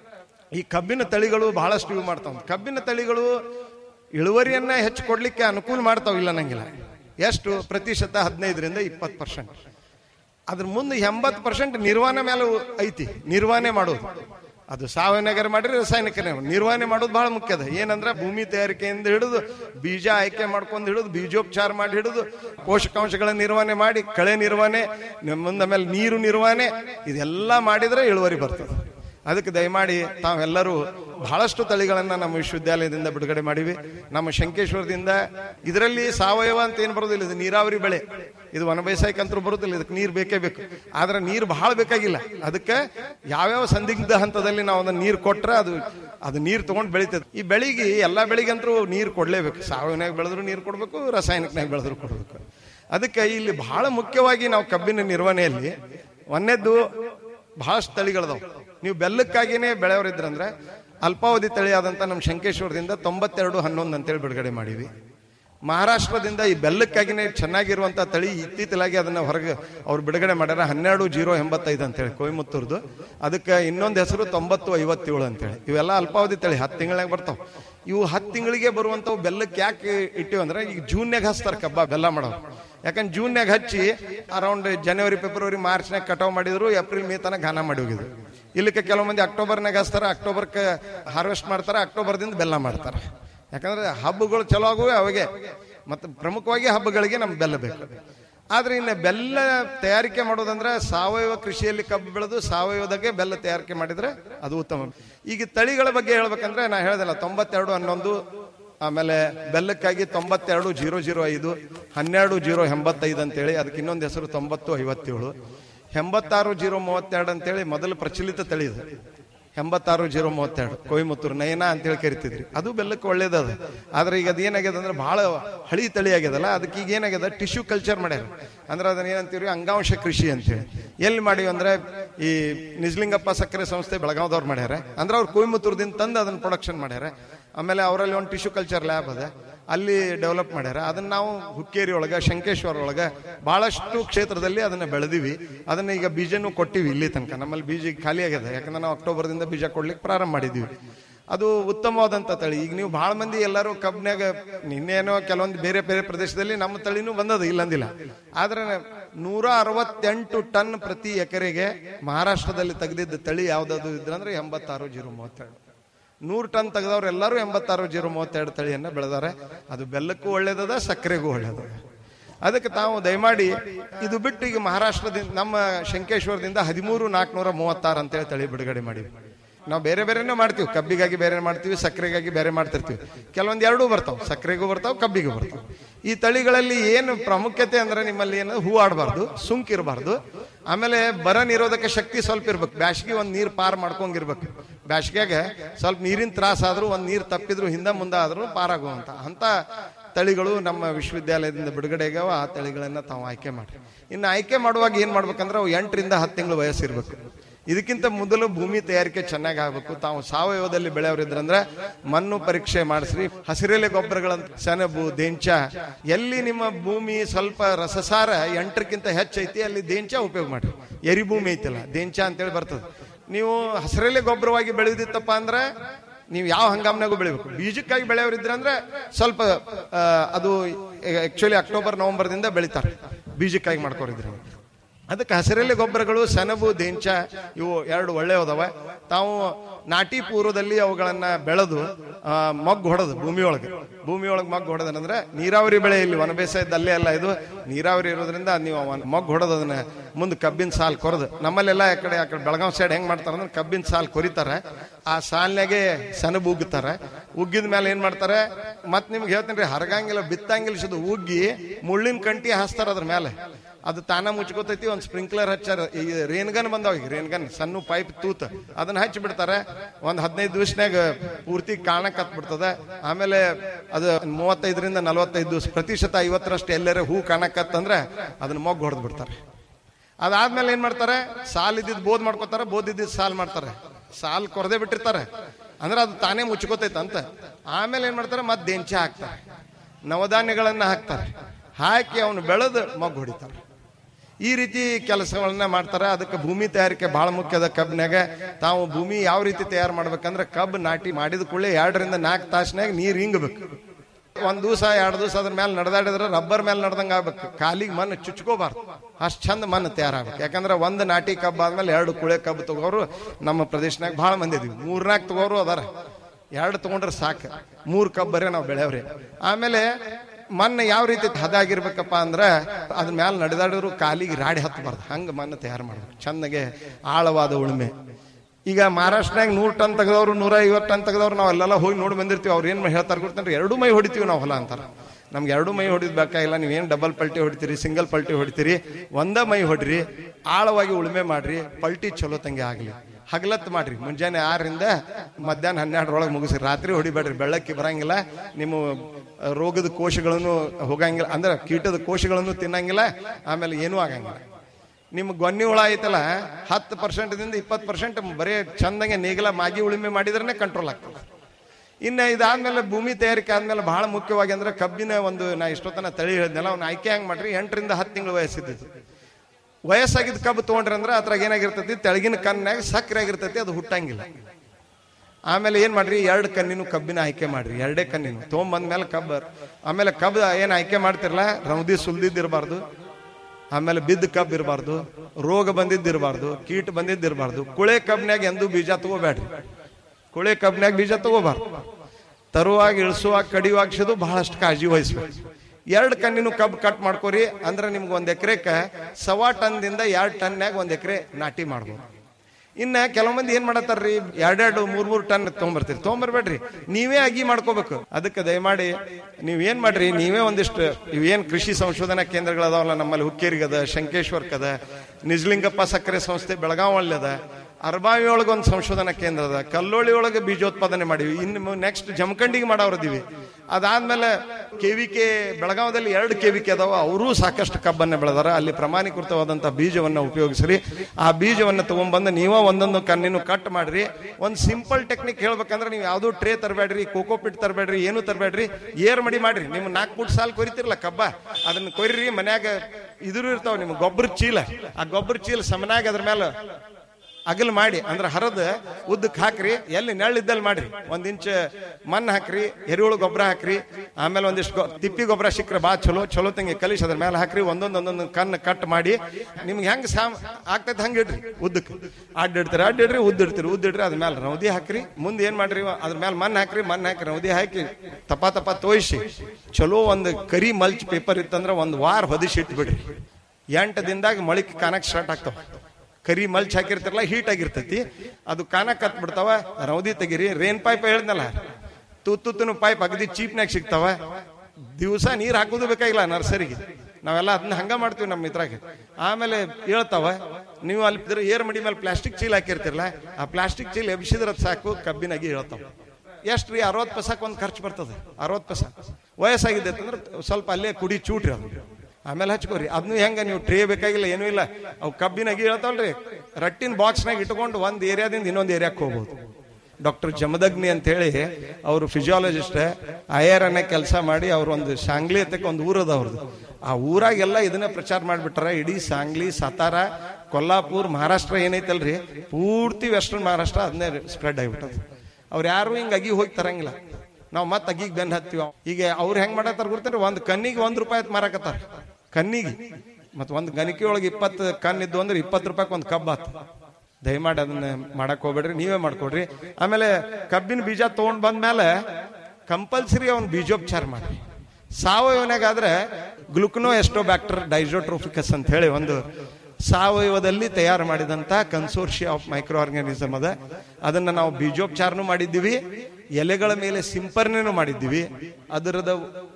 ಈ ಕಬ್ಬಿನ ತಳಿಗಳು ಬಹಳಷ್ಟು ಇವು ಮಾಡ್ತಾವ ಕಬ್ಬಿನ ತಳಿಗಳು ಇಳುವರಿಯನ್ನ ಹೆಚ್ಚು ಕೊಡ್ಲಿಕ್ಕೆ ಅನುಕೂಲ ಮಾಡ್ತಾವ ಇಲ್ಲ ನಂಗಿಲ್ಲ ಎಷ್ಟು ಪ್ರತಿಶತ ಹದಿನೈದರಿಂದ ಇಪ್ಪತ್ತು ಪರ್ಸೆಂಟ್ ಅದ್ರ ಮುಂದೆ ಎಂಬತ್ತು ಪರ್ಸೆಂಟ್ ನಿರ್ವಹಣೆ ಮೇಲೆ ಐತಿ ನಿರ್ವಹಣೆ ಮಾಡೋದು ಅದು ಸಾವಯವ ಮಾಡ್ರಿ ರಾಸಾಯನಿಕನೇ ಮಾಡ್ರಿ. ನಿರ್ವಹಣೆ ಮಾಡೋದು ಬಹಳ ಮುಖ್ಯ ಅದ ಏನಂದ್ರೆ ಭೂಮಿ ತಯಾರಿಕೆಯಿಂದ ಹಿಡಿದು ಬೀಜ ಆಯ್ಕೆ ಮಾಡ್ಕೊಂಡು ಹಿಡಿದು ಬೀಜೋಪಚಾರ ಮಾಡಿ ಹಿಡಿದು ಪೋಷಕಾಂಶಗಳ ನಿರ್ವಹಣೆ ಮಾಡಿ ಕಳೆ ನಿರ್ವಹಣೆ ಮುಂದ ಮೇಲೆ ನೀರು ನಿರ್ವಹಣೆ ಇದೆಲ್ಲ ಮಾಡಿದ್ರೆ ಇಳುವರಿ ಬರ್ತದೆ ಅದಕ್ಕೆ ದಯಮಾಡಿ ತಾವೆಲ್ಲರೂ ಬಹಳಷ್ಟು ತಳಿಗಳನ್ನ ನಮ್ಮ ವಿಶ್ವವಿದ್ಯಾಲಯದಿಂದ ಬಿಡುಗಡೆ ಮಾಡಿವಿ ನಮ್ಮ ಶಂಕೇಶ್ವರದಿಂದ ಇದರಲ್ಲಿ ಸಾವಯವ ಅಂತ ಏನು ಬರೋದಿಲ್ಲ ಇದು ನೀರಾವರಿ ಬೆಳೆ ಇದು ವನ ಬೇಸಾಯಕ್ಕಂತೂ ಬರುದಿಲ್ಲ ಇದಕ್ಕೆ ನೀರು ಬೇಕೇ ಬೇಕು ಆದ್ರೆ ನೀರು ಬಹಳ ಬೇಕಾಗಿಲ್ಲ ಅದಕ್ಕೆ ಯಾವ್ಯಾವ ಸಂದಿಗ್ಧ ಹಂತದಲ್ಲಿ ನಾವು ಅದನ್ನ ನೀರು ಕೊಟ್ರೆ ಅದು ಅದು ನೀರು ತಗೊಂಡು ಬೆಳಿತದೆ ಈ ಬೆಳಿಗ್ಗೆ ಎಲ್ಲಾ ಬೆಳಿಗ್ಗಂತೂ ನೀರು ಕೊಡ್ಲೇಬೇಕು ಸಾವಯವನಾಗ ಬೆಳೆದ್ರು ನೀರು ಕೊಡ್ಬೇಕು ರಾಸಾಯನಿಕನಾಗ ಬೆಳೆದ್ರು ಕೊಡ್ಬೇಕು ಅದಕ್ಕೆ ಇಲ್ಲಿ ಬಹಳ ಮುಖ್ಯವಾಗಿ ನಾವು ಕಬ್ಬಿನ ನಿರ್ವಹಣೆಯಲ್ಲಿ ಒಂದೇದ್ದು ಬಹಳಷ್ಟು ತಳಿಗಳದಾವ ನೀವು ಬೆಲ್ಲಕ್ಕಾಗಿನೇ ಬೆಳೆಯವರಿದ್ರಂದ್ರೆ ಅಲ್ಪಾವಧಿ ತಳಿಯಾದಂಥ ನಮ್ಮ ಶಂಕೇಶ್ವರದಿಂದ ತೊಂಬತ್ತೆರಡು ಹನ್ನೊಂದು ಅಂತೇಳಿ ಬಿಡುಗಡೆ ಮಾಡಿವಿ ಮಹಾರಾಷ್ಟ್ರದಿಂದ ಈ ಬೆಲ್ಲಕ್ಕಾಗಿನೇ ಚೆನ್ನಾಗಿರುವಂತ ತಳಿ ಇತ್ತೀಚಲಾಗಿ ಅದನ್ನ ಹೊರಗೆ ಅವ್ರು ಬಿಡುಗಡೆ ಮಾಡ್ಯಾರ ಹನ್ನೆರಡು ಜೀರೋ ಎಂಬತ್ತೈದು ಅಂತೇಳಿ ಕೊಯಮತ್ತೂರ್ದು ಅದಕ್ಕೆ ಇನ್ನೊಂದು ಹೆಸರು ತೊಂಬತ್ತು ಐವತ್ತೇಳು ಅಂತೇಳಿ ಇವೆಲ್ಲ ಅಲ್ಪಾವಧಿ ತಳಿ ಹತ್ತು ತಿಂಗಳಾಗ ಬರ್ತಾವ ಇವು ಹತ್ತು ತಿಂಗಳಿಗೆ ಬರುವಂತವು ಬೆಲ್ಲಕ್ಕೆ ಯಾಕೆ ಇಟ್ಟಿವಿ ಅಂದ್ರೆ ಈಗ ಜೂನ್ಯಾಗ ಹಚ್ತಾರ ಕಬ್ಬ ಬೆಲ್ಲ ಮಾಡೋರು ಯಾಕಂದ್ರೆ ಜೂನ್ಯಾಗ ಹಚ್ಚಿ ಅರೌಂಡ್ ಜನವರಿ ಫೆಬ್ರವರಿ ಮಾರ್ಚ್ನಾಗ ಕಟಾವ್ ಮಾಡಿದ್ರು ಏಪ್ರಿಲ್ ಮೇ ತನಕ ಗಾನ ಮಾಡಿ ಹೋಗಿದ್ರು ಇಲ್ಲಕ್ಕೆ ಕೆಲವು ಮಂದಿ ಅಕ್ಟೋಬರ್ನಾಗ ಹಚ್ತಾರ ಅಕ್ಟೋಬರ್ಗೆ ಹಾರ್ವೆಸ್ಟ್ ಮಾಡ್ತಾರ ಅಕ್ಟೋಬರ್ದಿಂದ ಬೆಲ್ಲ ಮಾಡ್ತಾರೆ ಯಾಕಂದ್ರೆ ಹಬ್ಬಗಳು ಚಲೋ ಆಗುವೆ ಅವಾಗೆ ಮತ್ತು ಪ್ರಮುಖವಾಗಿ ಹಬ್ಬಗಳಿಗೆ ನಮ್ಗೆ ಬೆಲ್ಲ ಬೇಕು ಆದ್ರೆ ಇನ್ನು ಬೆಲ್ಲ ತಯಾರಿಕೆ ಮಾಡೋದಂದ್ರೆ ಸಾವಯವ ಕೃಷಿಯಲ್ಲಿ ಕಬ್ಬು ಬೆಳೆದು ಸಾವಯವದಾಗೆ ಬೆಲ್ಲ ತಯಾರಿಕೆ ಮಾಡಿದ್ರೆ ಅದು ಉತ್ತಮ ಈಗ ತಳಿಗಳ ಬಗ್ಗೆ ಹೇಳ್ಬೇಕಂದ್ರೆ ನಾ ಹೇಳ್ದಲ್ಲ ತೊಂಬತ್ತೆರಡು ಹನ್ನೊಂದು ಆಮೇಲೆ ಬೆಲ್ಲಕ್ಕಾಗಿ ತೊಂಬತ್ತೆರಡು ಜೀರೋ ಜೀರೋ ಐದು ಹನ್ನೆರಡು ಜೀರೋ ಎಂಬತ್ತೈದು ಅಂತೇಳಿ ಅದಕ್ಕೆ ಇನ್ನೊಂದು ಹೆಸರು ತೊಂಬತ್ತು ಐವತ್ತೇಳು ಎಂಬತ್ತಾರು ಜೀರೋ ಮೂವತ್ತೆರಡು ಅಂತೇಳಿ ಮೊದಲು ಪ್ರಚಲಿತ ತಳಿ ಇದು ಎಂಬತ್ತಾರು ಜೀರೋ ಮೂವತ್ತೆರಡು ಕೊಯಮತ್ತೂರು ನಯನ ಅಂತೇಳಿ ಕರಿತಿದ್ರಿ ಅದು ಬೆಲ್ಲಕ್ಕೆ ಒಳ್ಳೇದದ ಆದ್ರೆ ಈಗ ಅದೇನಾಗ್ಯದ ಅಂದ್ರೆ ಬಹಳ ಹಳಿ ತಳಿ ಆಗ್ಯದಲ್ಲ ಅದಕ್ಕೆ ಈಗ ಏನಾಗ್ಯದ ಟಿಶ್ಯೂ ಕಲ್ಚರ್ ಮಾಡ್ಯಾರ ಅಂದ್ರೆ ಅದನ್ನ ಏನಂತೀವಿ ಅಂಗಾಂಶ ಕೃಷಿ ಅಂತೇಳಿ ಎಲ್ಲಿ ಮಾಡಿವಿ ಅಂದ್ರೆ ಈ ನಿಜ್ಲಿಂಗಪ್ಪ ಸಕ್ಕರೆ ಸಂಸ್ಥೆ ಬೆಳಗಾವ್ದವ್ರು ಮಾಡ್ಯಾರ ಅಂದ್ರೆ ಅವ್ರು ಕೊಯಮತ್ತೂರದಿಂದ ತಂದು ಅದನ್ನ ಪ್ರೊಡಕ್ಷನ್ ಮಾಡ್ಯಾರ ಆಮೇಲೆ ಅವರಲ್ಲಿ ಒಂದು ಟಿಶ್ಯೂ ಕಲ್ಚರ್ ಲ್ಯಾಬ್ ಅದ ಅಲ್ಲಿ ಡೆವಲಪ್ ಮಾಡ್ಯಾರ ಅದನ್ನ ನಾವು ಹುಕ್ಕೇರಿ ಒಳಗ ಶಂಕೇಶ್ವರ ಒಳಗ ಬಹಳಷ್ಟು ಕ್ಷೇತ್ರದಲ್ಲಿ ಅದನ್ನ ಬೆಳೆದಿವಿ ಅದನ್ನ ಈಗ ಬೀಜನೂ ಕೊಟ್ಟಿವಿ ಇಲ್ಲಿ ತನಕ ನಮ್ಮಲ್ಲಿ ಬೀಜ ಈಗ ಖಾಲಿ ಆಗ್ಯದ ಯಾಕಂದ್ರೆ ನಾವು ಅಕ್ಟೋಬರ್ದಿಂದ ಬೀಜ ಕೊಡ್ಲಿಕ್ಕೆ ಪ್ರಾರಂಭ ಮಾಡಿದ್ವಿ ಅದು ಉತ್ತಮವಾದಂತ ತಳಿ ಈಗ ನೀವು ಬಹಳ ಮಂದಿ ಎಲ್ಲರೂ ಕಬ್ನ್ಯಾಗ ನಿನ್ನೇನೋ ಕೆಲವೊಂದು ಬೇರೆ ಬೇರೆ ಪ್ರದೇಶದಲ್ಲಿ ನಮ್ಮ ತಳಿನೂ ಬಂದದ ಇಲ್ಲಂದಿಲ್ಲ ಆದ್ರೆ ನೂರ ಅರವತ್ತೆಂಟು ಟನ್ ಪ್ರತಿ ಎಕರೆಗೆ ಮಹಾರಾಷ್ಟ್ರದಲ್ಲಿ ತೆಗೆದಿದ್ದ ತಳಿ ಯಾವ್ದಾದ್ರು ಇದ್ರಂದ್ರೆ ಎಂಬತ್ತಾರು ಜೀರೋ ಮೂವತ್ತೆರಡು ನೂರು ಟನ್ ತೆಗೆದವ್ರು ಎಲ್ಲರೂ ಎಂಬತ್ತಾರು ಜೀರೋ ಮೂವತ್ತೆರಡು ತಳಿಯನ್ನ ಬೆಳೆದಾರೆ ಅದು ಬೆಲ್ಲಕ್ಕೂ ಒಳ್ಳೇದದ ಸಕ್ಕರೆಗೂ ಒಳ್ಳೇದದ ಅದಕ್ಕೆ ತಾವು ದಯಮಾಡಿ ಇದು ಬಿಟ್ಟು ಈಗ ಮಹಾರಾಷ್ಟ್ರದಿಂದ ನಮ್ಮ ಶಂಕೇಶ್ವರದಿಂದ ಹದಿಮೂರು ನಾಲ್ಕುನೂರ ಮೂವತ್ತಾರು ಅಂತೇಳಿ ತಳಿ ಬಿಡುಗಡೆ ಮಾಡಿವಿ ನಾವು ಬೇರೆ ಬೇರೆನೇ ಮಾಡ್ತೀವಿ ಕಬ್ಬಿಗಾಗಿ ಬೇರೆ ಮಾಡ್ತೀವಿ ಸಕ್ಕರೆಗಾಗಿ ಬೇರೆ ಮಾಡ್ತಿರ್ತೀವಿ ಕೆಲವೊಂದು ಎರಡೂ ಬರ್ತಾವೆ ಸಕ್ಕರೆಗೂ ಬರ್ತಾವೆ ಕಬ್ಬಿಗೂ ಬರ್ತಾವೆ ಈ ತಳಿಗಳಲ್ಲಿ ಏನು ಪ್ರಾಮುಖ್ಯತೆ ಅಂದ್ರೆ ನಿಮ್ಮಲ್ಲಿ ಏನು ಹೂ ಆಡಬಾರ್ದು ಸುಂಕ್ ಇರಬಾರ್ದು ಆಮೇಲೆ ಬರ ನಿರೋಧಕ ಶಕ್ತಿ ಸ್ವಲ್ಪ ಇರ್ಬೇಕು ಬ್ಯಾಸ್ಗೆ ಒಂದ್ ನೀರ್ ಪಾರ್ ಮಾಡ್ಕೊಂಗಿರ್ಬೇಕು ಬ್ಯಾಸ್ಗ್ಯಾಗ ಸ್ವಲ್ಪ ನೀರಿನ ತ್ರಾಸ ಆದ್ರೂ ಒಂದ್ ನೀರ್ ತಪ್ಪಿದ್ರು ಹಿಂದೆ ಮುಂದೆ ಆದ್ರೂ ಪಾರಾಗುವಂತ ಅಂತ ತಳಿಗಳು ನಮ್ಮ ವಿಶ್ವವಿದ್ಯಾಲಯದಿಂದ ಬಿಡುಗಡೆ ಆಗ್ಯಾವ ಆ ತಳಿಗಳನ್ನ ತಾವು ಆಯ್ಕೆ ಮಾಡಿ ಇನ್ನು ಆಯ್ಕೆ ಮಾಡುವಾಗ ಏನ್ ಮಾಡ್ಬೇಕಂದ್ರೆ ಅವು ಎಂಟರಿಂದ ಹತ್ತು ತಿಂಗಳು ವಯಸ್ಸಿರ್ಬೇಕು ಇದಕ್ಕಿಂತ ಮೊದಲು ಭೂಮಿ ತಯಾರಿಕೆ ಚೆನ್ನಾಗಿ ಆಗ್ಬೇಕು ತಾವು ಸಾವಯವದಲ್ಲಿ ಬೆಳೆಯವರಿದ್ರಂದ್ರೆ ಮಣ್ಣು ಪರೀಕ್ಷೆ ಮಾಡಿಸ್ರಿ ಹಸಿರೆಲೆ ಗೊಬ್ಬರಗಳಂತ ಸೆಣಬು ದೇಂಚ ಎಲ್ಲಿ ನಿಮ್ಮ ಭೂಮಿ ಸ್ವಲ್ಪ ರಸಸಾರ ಎಂಟರಕ್ಕಿಂತ ಹೆಚ್ಚೈತಿ ಅಲ್ಲಿ ದೇಂಚ ಉಪಯೋಗ ಮಾಡ್ರಿ ಎರಿ ಭೂಮಿ ಐತಿಲ್ಲ ದೇಂಚ ಅಂತೇಳಿ ಬರ್ತದೆ ನೀವು ಹಸಿರೆಲೆ ಗೊಬ್ಬರವಾಗಿ ಬೆಳೆದಿತ್ತಪ್ಪ ಅಂದ್ರೆ ನೀವು ಯಾವ ಹಂಗಾಮ್ನಾಗೂ ಬೆಳಿಬೇಕು ಬೀಜಕ್ಕಾಗಿ ಬೆಳೆಯವರಿದ್ರಂದ್ರೆ ಸ್ವಲ್ಪ ಆ, ಅದು ಆಕ್ಚುಲಿ ಅಕ್ಟೋಬರ್ ನವೆಂಬರ್ದಿಂದ ಬೆಳಿತಾರೆ ಬೀಜಕ್ಕಾಗಿ ಮಾಡ್ಕೊಂಡಿದ್ರಿ ಅದಕ್ಕೆ ಹಸಿರೆಲೆ ಗೊಬ್ಬರಗಳು ಸೆಣಬು ದೇಂಚ ಇವು ಎರಡು ಒಳ್ಳೆ ಅದಾವ ತಾವು ನಾಟಿ ಪೂರ್ವದಲ್ಲಿ ಅವುಗಳನ್ನ ಬೆಳೆದು ಆ, ಮೊಗ್ಗು ಹೊಡೆದು ಭೂಮಿಯೊಳಗೆ ಭೂಮಿಯೊಳಗೆ ಮೊಗ್ಗು ಹೊಡೆದಂದ್ರೆ ನೀರಾವರಿ ಬೆಳೆ ಇಲ್ಲಿ ವನ ಬೇಸಾಯದ ಅಲ್ಲೇ ಅಲ್ಲ ಇದು ನೀರಾವರಿ ಇರೋದ್ರಿಂದ ನೀವು ಅವನ್ ಮೊಗ್ಗು ಹೊಡೆದು ಅದನ್ನ ಮುಂದೆ ಕಬ್ಬಿನ ಸಾಲ್ ಕೊರದು ನಮ್ಮಲ್ಲೆಲ್ಲ ಆ ಕಡೆ ಆ ಕಡೆ ಬೆಳಗಾವ್ ಸೈಡ್ ಹೆಂಗ್ ಮಾಡ್ತಾರೆ ಅಂದ್ರೆ ಕಬ್ಬಿನ ಸಾಲ್ ಕೊರಿತಾರೆ ಆ ಸಾಲ್ನಾಗೆ ಸೆಣಬು ಉಗ್ತಾರೆ ಉಗ್ಗಿದ ಮೇಲೆ ಏನ್ ಮಾಡ್ತಾರೆ ಮತ್ ನಿಮ್ಗೆ ಹೇಳ್ತೀನಿ ರೀ ಹರಗಂಗಿಲ್ಲ ಬಿತ್ತಂಗಿಲ್ಲ ಶುದ್ಧ ಉಗ್ಗಿ ಮುಳ್ಳಿನ ಕಂಟಿ ಹಾಸ್ತಾರ ಅದ್ರ ಮೇಲೆ ಅದು ತಾನ ಮುಚ್ಕೋತೈತಿ ಒಂದ್ ಸ್ಪ್ರಿಂಕ್ಲರ್ ಹಚ್ಚಾರ ಈ ರೇನ್ ಗನ್ ಬಂದಾವ ಈಗ ರೇನ್ ಗನ್ ಸಣ್ಣ ಪೈಪ್ ತೂತ್ ಅದನ್ನ ಹಚ್ಚಿ ಬಿಡ್ತಾರೆ ಒಂದ್ ಹದಿನೈದು ದಿವಸನಾಗ ಪೂರ್ತಿ ಕಾಣಕ್ ಬಿಡ್ತದೆ ಆಮೇಲೆ ಅದು ಮೂವತ್ತೈದರಿಂದ ನಲವತ್ತೈದು ದಿವಸ ಪ್ರತಿಶತ ಐವತ್ತರಷ್ಟು ಎಲ್ಲರ ಹೂ ಕಾಣಕತ್ತಂದ್ರೆ ಅದನ್ನ ಮೊಗ್ಗು ಹೊಡೆದ್ ಬಿಡ್ತಾರೆ ಅದಾದ್ಮೇಲೆ ಏನ್ ಮಾಡ್ತಾರೆ ಸಾಲ್ ಇದ್ದಿದ್ ಬೋದ್ ಮಾಡ್ಕೋತಾರೆ ಬೋದ್ ಇದ್ದಿದ್ ಸಾಲ್ ಮಾಡ್ತಾರೆ ಸಾಲ್ ಕೊರದೆ ಬಿಟ್ಟಿರ್ತಾರೆ ಅಂದ್ರೆ ಅದು ತಾನೇ ಮುಚ್ಕೋತೈತೆ ಅಂತ ಆಮೇಲೆ ಏನ್ ಮಾಡ್ತಾರೆ ಮತ್ತೆ ದೇಂಚ ಹಾಕ್ತಾರೆ ನವಧಾನ್ಯಗಳನ್ನ ಹಾಕ್ತಾರೆ ಹಾಕಿ ಅವನು ಬೆಳೆದು ಮಗ್ಗು ಹೊಡಿತಾರೆ ಈ ರೀತಿ ಕೆಲಸಗಳನ್ನ ಮಾಡ್ತಾರೆ ಅದಕ್ಕೆ ಭೂಮಿ ತಯಾರಿಕೆ ಬಹಳ ಮುಖ್ಯದ ಕಬ್ಬಿನಾಗ ತಾವು ಭೂಮಿ ಯಾವ ರೀತಿ ತಯಾರು ಮಾಡ್ಬೇಕಂದ್ರೆ ಕಬ್ಬು ನಾಟಿ ಮಾಡಿದ ಕೂಡಲೇ ಎರಡರಿಂದ ನಾಲ್ಕು ತಾಸಿನಾಗ ನೀರು ಹಿಂಗಬೇಕು ಒಂದ್ ದಿವಸ ಎರಡು ದಿವಸ ಅದ್ರ ಮೇಲೆ ನಡೆದಾಡಿದ್ರೆ ರಬ್ಬರ್ ಮೇಲೆ ನಡ್ದಂಗ ಆಗ್ಬೇಕು ಕಾಲಿಗೆ ಮಣ್ಣು ಚುಚ್ಕೋಬಾರ್ದು ಅಷ್ಟ್ ಚಂದ ಮಣ್ಣು ತಯಾರಾಗ್ಬೇಕು ಯಾಕಂದ್ರೆ ಒಂದ್ ನಾಟಿ ಕಬ್ಬು ಆದ್ಮೇಲೆ ಎರಡು ಕುಳೆ ಕಬ್ಬು ತಗೋರು ನಮ್ಮ ಪ್ರದೇಶನಾಗ ಬಹಳ ಮಂದಿ ಇದೀವಿ ಮೂರ್ನಾಲ್ಕು ತಗೋರು ಅದಾರ ಎರಡು ತಗೊಂಡ್ರೆ ಸಾಕು ಮೂರ್ ಕಬ್ಬರೇ ನಾವು ಬೆಳೆಯವ್ರಿ ಆಮೇಲೆ ಮಣ್ಣು ಯಾವ ರೀತಿ ಹದ ಆಗಿರ್ಬೇಕಪ್ಪ ಅಂದ್ರೆ ಅದ್ರ ಮ್ಯಾಲ ನಡೆದಾಡಿದ್ರು ಕಾಲಿಗೆ ರಾಡಿ ಹತ್ತಬಾರ್ದು ಹಂಗ ಮಣ್ಣು ತಯಾರು ಮಾಡ್ಬೇಕು ಚಂದಗೆ ಆಳವಾದ ಉಳುಮೆ ಈಗ ಮಹಾರಾಷ್ಟ್ರನಾಗ ನೂರ್ ಟನ್ ತೆಗೆದವ್ರು ನೂರ ಐವತ್ತು ಟನ್ ತೆಗೆದವ್ರು ನಾವು ಅಲ್ಲೆಲ್ಲ ಹೋಗಿ ನೋಡಿ ಬಂದಿರ್ತೀವಿ ಅವ್ರು ಏನ್ ಹೇಳ್ತಾರೆ ಗೊತ್ತಂದ್ರೆ ಎರಡು ಮೈ ಹೊಡಿತೀವಿ ನಾವು ಹೊಲ ಅಂತಾರ ನಮ್ಗೆ ಎರಡು ಮೈ ಹೊಡಿದ್ ಬೇಕಾಗಿಲ್ಲ ನೀವೇನ್ ಡಬಲ್ ಪಲ್ಟಿ ಹೊಡಿತೀರಿ ಸಿಂಗಲ್ ಪಲ್ಟಿ ಹೊಡಿತೀರಿ ಒಂದ ಮೈ ಹೊಡ್ರಿ ಆಳವಾಗಿ ಉಳುಮೆ ಮಾಡ್ರಿ ಪಲ್ಟಿ ಚಲೋ ತಂಗೆ ಆಗ್ಲಿ ಹಗಲತ್ ಮಾಡ್ರಿ ಮುಂಜಾನೆ ಆರರಿಂದ ಮಧ್ಯಾಹ್ನ ಹನ್ನೆರಡರೊಳಗೆ ಮುಗಿಸಿ ರಾತ್ರಿ ಹೊಡಿಬೇಡ್ರಿ ಬೆಳ್ಳಕ್ಕಿ ಬರಂಗಿಲ್ಲ ನಿಮ್ಮ ರೋಗದ ಕೋಶಗಳನ್ನು ಹೋಗಂಗಿಲ್ಲ ಅಂದ್ರೆ ಕೀಟದ ಕೋಶಗಳನ್ನು ತಿನ್ನಂಗಿಲ್ಲ ಆಮೇಲೆ ಏನೂ ಆಗಂಗಿಲ್ಲ ನಿಮ್ಮ ಗೊನ್ನಿ ಹುಳ ಐತಲ್ಲ ಹತ್ತು ಪರ್ಸೆಂಟ್ದಿಂದ ಇಪ್ಪತ್ತು ಪರ್ಸೆಂಟ್ ಬರೀ ಚಂದಂಗೆ ನೇಗಿಲ ಮಾಗಿ ಉಳುಮೆ ಮಾಡಿದ್ರೆ ಕಂಟ್ರೋಲ್ ಆಗ್ತದೆ ಇನ್ನು ಇದಾದ್ಮೇಲೆ ಭೂಮಿ ತಯಾರಿಕೆ ಆದ್ಮೇಲೆ ಬಹಳ ಮುಖ್ಯವಾಗಿ ಅಂದ್ರೆ ಕಬ್ಬಿನ ಒಂದು ನಾ ಇಷ್ಟೊತ್ತನ ತಳಿ ಹೇಳಿದ್ನಲ್ಲ ಅವ್ನ ಆಯ್ಕೆ ಹೆಂಗ್ ಮಾಡ್ರಿ ಎಂಟರಿಂದ ಹತ್ತು ತಿಂಗಳು ವಯಸ್ಸಿದ್ದು ವಯಸ್ಸಾಗಿದ್ದ ಕಬ್ಬು ತಗೊಂಡ್ರಿ ಅಂದ್ರೆ ಅದ್ರಾಗ ಏನಾಗಿರ್ತೈತಿ ತೆಳಗಿನ ಕನ್ನಾಗ ಸಕ್ಕರೆ ಆಗಿರ್ತೈತಿ ಅದು ಹುಟ್ಟಂಗಿಲ್ಲ ಆಮೇಲೆ ಏನ್ ಮಾಡ್ರಿ ಎರಡು ಕಣ್ಣಿನ ಕಬ್ಬಿನ ಆಯ್ಕೆ ಮಾಡ್ರಿ ಎರಡೇ ಕಣ್ಣಿನ ತೊಗೊಂಬಂದ್ಮೇಲೆ ಕಬ್ಬ ಆಮೇಲೆ ಕಬ್ಬು ಏನ್ ಆಯ್ಕೆ ಮಾಡ್ತಿರಲ್ಲ ರೌದಿ ಸುಲ್ದಿದ್ದಿರಬಾರ್ದು ಆಮೇಲೆ ಬಿದ್ದ ಕಬ್ಬು ಇರಬಾರ್ದು ರೋಗ ಬಂದಿದ್ದಿರಬಾರ್ದು ಕೀಟ ಬಂದಿದ್ದಿರಬಾರ್ದು ಕುಳೆ ಕಬ್ನ್ಯಾಗ ಎಂದೂ ಬೀಜ ತಗೋಬೇಡ್ರಿ ಕುಳೆ ಕಬ್ನ್ಯಾಗ ಬೀಜ ತಗೋಬಾರ್ದು ತರುವಾಗ ಇಳಿಸುವಾಗ ಕಡಿಯುವಾಗ್ಸೋದು ಬಹಳಷ್ಟು ಕಾಳಜಿ ವಹಿಸ್ಬೇಕು ಎರಡು ಕಣ್ಣಿನ ಕಬ್ಬು ಕಟ್ ಮಾಡ್ಕೋರಿ ಅಂದ್ರೆ ನಿಮ್ಗೆ ಒಂದ್ ಎಕರೆಕ ಸವಾ ಟನ್ದಿಂದ ಎರಡು ಟನ್ನ್ಯಾಗ ಒಂದ್ ಎಕರೆ ನಾಟಿ ಮಾಡ್ಬೋದು ಇನ್ನ ಕೆಲವು ಮಂದಿ ಏನ್ ಮಾಡತ್ತಾರ್ರಿ ಎರಡೆರಡು ಮೂರ್ ಮೂರ್ ಟನ್ ತೊಗೊಂಬರ್ತೀರಿ ತೊಗೊಂಬರ್ಬೇಡ್ರಿ ನೀವೇ ಅಗಿ ಮಾಡ್ಕೋಬೇಕು ಅದಕ್ಕೆ ದಯಮಾಡಿ ನೀವ್ ಏನ್ ಮಾಡ್ರಿ ನೀವೇ ಒಂದಿಷ್ಟು ಇವೇನ್ ಕೃಷಿ ಸಂಶೋಧನಾ ಕೇಂದ್ರಗಳದಾವಲ್ಲ ನಮ್ಮಲ್ಲಿ ಹುಕ್ಕೇರಿಗದ ಶಂಕೇಶ್ವರ್ಕದ ನಿಜಲಿಂಗಪ್ಪ ಸಕ್ಕರೆ ಸಂಸ್ಥೆ ಬೆಳಗಾವಿ ಅದ ಅರ್ಬಾವಿ ಒಳಗೆ ಒಂದು ಸಂಶೋಧನಾ ಕೇಂದ್ರ ಅದ ಕಲ್ಲೋಳಿ ಒಳಗೆ ಬೀಜೋತ್ಪಾದನೆ ಮಾಡಿವಿ ಇನ್ನು ನೆಕ್ಸ್ಟ್ ಜಮಖಂಡಿಗೆ ಮಾಡವ್ರದೀವಿ ಅದಾದ್ಮೇಲೆ ಕೆವಿಕೆ ಬೆಳಗಾವದಲ್ಲಿ ಎರಡು ಕೆವಿಕೆ ಅದಾವ ಅವರೂ ಸಾಕಷ್ಟು ಕಬ್ಬನ್ನ ಬೆಳೆದಾರ ಅಲ್ಲಿ ಪ್ರಮಾಣೀಕೃತವಾದಂತಹ ಬೀಜವನ್ನ ಉಪಯೋಗಿಸ್ರಿ ಆ ಬೀಜವನ್ನ ತಗೊಂಡ್ಬಂದು ನೀವ ಒಂದೊಂದು ಕಣ್ಣಿನ ಕಟ್ ಮಾಡ್ರಿ ಒಂದು ಸಿಂಪಲ್ ಟೆಕ್ನಿಕ್ ಹೇಳ್ಬೇಕಂದ್ರೆ ನೀವು ಯಾವ್ದು ಟ್ರೇ ತರಬೇಡ್ರಿ ಕೋಕೋ ಪಿಟ್ ತರಬೇಡ್ರಿ ಏನು ತರಬೇಡ್ರಿ ಏರ್ ಮಡಿ ಮಾಡ್ರಿ ನಿಮ್ ನಾಲ್ಕು ಫುಟ್ ಸಾಲ್ ಕೊರಿತಿರಲ್ಲ ಕಬ್ಬ ಅದನ್ನ ಕೊರಿರಿ ಮನ್ಯಾಗ ಇದ್ರು ಇರ್ತಾವ ನಿಮ್ ಗೊಬ್ಬರ ಚೀಲ ಆ ಗೊಬ್ಬರ ಚೀಲ ಸಮನಾಗಿ ಅದ್ರ ಮೇಲೆ ಅಗಲ್ ಮಾಡಿ ಅಂದ್ರೆ ಹರದ ಉದ್ದಕ್ಕೆ ಹಾಕ್ರಿ ಎಲ್ಲಿ ನೆಳ್ಳಿದ್ದಲ್ಲಿ ಮಾಡ್ರಿ ಒಂದ್ ಇಂಚ್ ಮಣ್ಣು ಹಾಕ್ರಿ ಎರೆಹುಳು ಗೊಬ್ಬರ ಹಾಕ್ರಿ ಆಮೇಲೆ ಒಂದಿಷ್ಟು ಗೊ- ತಿಪ್ಪಿ ಗೊಬ್ಬರ ಸಿಕ್ಕರೆ ಬಾ ಚಲೋ ಚಲೋ ತಂಗಿ ಕಲಿಸಿ ಅದ್ರ ಮೇಲೆ ಹಾಕ್ರಿ ಒಂದೊಂದ್ ಒಂದೊಂದು ಕಣ್ಣು ಕಟ್ ಮಾಡಿ ನಿಮ್ಗೆ ಹೆಂಗ್ ಸಾಮ್ ಆಗ್ತೈತೆ ಹಂಗೆ ಇಡ್ರಿ ಉದ್ದಕ್ಕೆ ಅಡ್ಡಿಡ್ತೀರಿ ಅಡ್ಡಿಡ್ರಿ ಉದ್ದಿಡ್ತೀರಿ ಉದ್ದಿಡ್ರಿ ಅದ್ರ ಮೇಲೆ ರೌದಿ ಹಾಕ್ರಿ ಮುಂದೆ ಏನ್ ಮಾಡ್ರಿ ಅದ್ರ ಮೇಲೆ ಮಣ್ಣು ಹಾಕ್ರಿ ಮಣ್ಣು ಹಾಕಿ ರೌದಿ ಹಾಕಿ ತಪ ತಪ ತೋಯಿಸಿ ಚಲೋ ಒಂದು ಕರಿ ಮಲ್ಚ್ ಪೇಪರ್ ಇತ್ತಂದ್ರೆ ಒಂದು ವಾರ ಹೊದಿಸಿ ಇಟ್ಬಿಡ್ರಿ ಎಂಟು ದಿನದಾಗ ಮೊಳಕೆ ಕಾಣಕ್ ಸ್ಟಾರ್ಟ್ ಆಗ್ತಾವ ಕರಿ ಮಲ್ಚ್ ಹಾಕಿರ್ತಿರಲ್ಲ ಹೀಟ್ ಆಗಿರ್ತೈತಿ ಅದು ಕಾನಕ್ ಕತ್ ಬಿಡ್ತಾವ ರೌದಿ ತೆಗಿರಿ ರೇನ್ ಪೈಪ್ ಹೇಳಿದ್ನಲ್ಲ ತುತ್ತುತ್ತನು ಪೈಪ್ ಅಗದಿ ಚೀಪ್ನಾಗ ಸಿಗ್ತಾವ ದಿವಸ ನೀರ್ ಹಾಕೋದು ಬೇಕಾಗಿಲ್ಲ ನರ್ಸರಿಗೆ ನಾವೆಲ್ಲ ಅದನ್ನ ಹಂಗ ಮಾಡ್ತೀವಿ ನಮ್ಮ ಇದ್ರಾಗ ಆಮೇಲೆ ಹೇಳ್ತಾವ ನೀವು ಅಲ್ಲಿ ಇದ್ರ ಏರ್ ಮಡಿ ಮೇಲೆ ಪ್ಲಾಸ್ಟಿಕ್ ಚೀಲ ಹಾಕಿರ್ತಿರಲ್ಲ ಆ ಪ್ಲಾಸ್ಟಿಕ್ ಚೀಲ ಎಬ್ಸಿದ್ರ ಸಾಕು ಕಬ್ಬಿನಾಗಿ ಹೇಳ್ತಾವ ಎಷ್ಟ್ರಿ ಅರವತ್ ಪೈಸಾಕ್ ಒಂದ್ ಖರ್ಚು ಬರ್ತದೆ ಅರವತ್ ಪೈಸಾ ವಯಸ್ಸಾಗಿದೆ ಅಂದ್ರೆ ಸ್ವಲ್ಪ ಅಲ್ಲೇ ಕುಡಿ ಚೂಟ್ರಿ ಅದು ಆಮೇಲೆ ಹಚ್ಕೋರಿ ಅದನ್ನು ಹೆಂಗ ನೀವು ಟ್ರೇ ಬೇಕಾಗಿಲ್ಲ ಏನೂ ಇಲ್ಲ ಅವು ಕಬ್ಬಿನ ಅಗಿ ಹೇಳ್ತಾವಲ್ರಿ ರಟ್ಟಿನ ಬಾಕ್ಸ್ನಾಗ ಇಟ್ಕೊಂಡು ಒಂದ್ ಏರಿಯಾದಿಂದ ಇನ್ನೊಂದು ಏರಿಯಾಕ್ಕೆ ಹೋಗ್ಬೋದು ಡಾಕ್ಟರ್ ಜಮದಗ್ನಿ ಅಂತ ಹೇಳಿ ಅವರು ಫಿಸಿಯಾಲಜಿಸ್ಟ್ ಅನ್ನ ಕೆಲಸ ಮಾಡಿ ಅವ್ರು ಒಂದು ಸಾಂಗ್ಲಿ ಅಂತಕ್ಕೆ ಒಂದು ಊರದ ಅವ್ರದ್ದು ಆ ಊರಾಗೆಲ್ಲ ಇದನ್ನ ಪ್ರಚಾರ ಮಾಡಿಬಿಟ್ರ ಇಡೀ ಸಾಂಗ್ಲಿ ಸತಾರ ಕೊಲ್ಲಾಪುರ್ ಮಹಾರಾಷ್ಟ್ರ ಏನೈತಲ್ರಿ ಪೂರ್ತಿ ವೆಸ್ಟರ್ನ್ ಮಹಾರಾಷ್ಟ್ರ ಅದನ್ನೇ ಸ್ಪ್ರೆಡ್ ಆಗಿಬಿಟ್ಟದು ಅವ್ರು ಯಾರು ಹಿಂಗ ಅಗಿ ಹೋಗಿ ತರಂಗಿಲ್ಲ ನಾವು ಮತ್ತೆ ಅಗಿಗೆ ಬೆನ್ ಹತ್ತೀವಿ ಈಗ ಅವ್ರು ಹೆಂಗ್ ಮಾಡತ್ತಾರ ಗೊತ್ತೇನ್ರಿ ಒಂದ್ ಕಣ್ಣಿಗೆ ಒಂದ್ ರೂಪಾಯಿ ಅಂತ ಮಾರಾಕತ್ತಾರ ಕಣ್ಣಿಗೆ ಮತ್ ಒಂದ್ ಗಣಿಕೆ ಒಳಗೆ ಇಪ್ಪತ್ತು ಕಣ್ ಇದ್ದು ಅಂದ್ರೆ ಇಪ್ಪತ್ತು ರೂಪಾಯಿ ಒಂದು ಕಬ್ಬ್ ಆತ ದಯಮಾಡಿ ಅದನ್ನ ಮಾಡಕ್ ಹೋಗ್ಬೇಡ್ರಿ ನೀವೇ ಮಾಡ್ಕೊಡ್ರಿ ಆಮೇಲೆ ಕಬ್ಬಿನ ಬೀಜ ತಗೊಂಡ್ ಬಂದ್ಮೇಲೆ ಕಂಪಲ್ಸರಿ ಅವ್ನ ಬೀಜೋಪಚಾರ ಮಾಡ್ರಿ ಸಾವಯವನಾಗಾದ್ರೆ ಗ್ಲುಕ್ನೋ ಎಸ್ಟೋ ಬ್ಯಾಕ್ಟರ್ ಡೈಜೋಟ್ರೋಫಿಕಸ್ ಅಂತ ಹೇಳಿ ಒಂದು ಸಾವಯವದಲ್ಲಿ ತಯಾರು ಮಾಡಿದಂತ ಕನ್ಸೋರ್ಷಿಯ ಆಫ್ ಮೈಕ್ರೋ ಆರ್ಗಾನಿಸಮ್ ಅದ ಅದನ್ನ ನಾವು ಬೀಜೋಪಚಾರನೂ ಮಾಡಿದ್ದೀವಿ ಎಲೆಗಳ ಮೇಲೆ ಸಿಂಪರಣೆನೂ ಮಾಡಿದ್ದೀವಿ ಅದರದ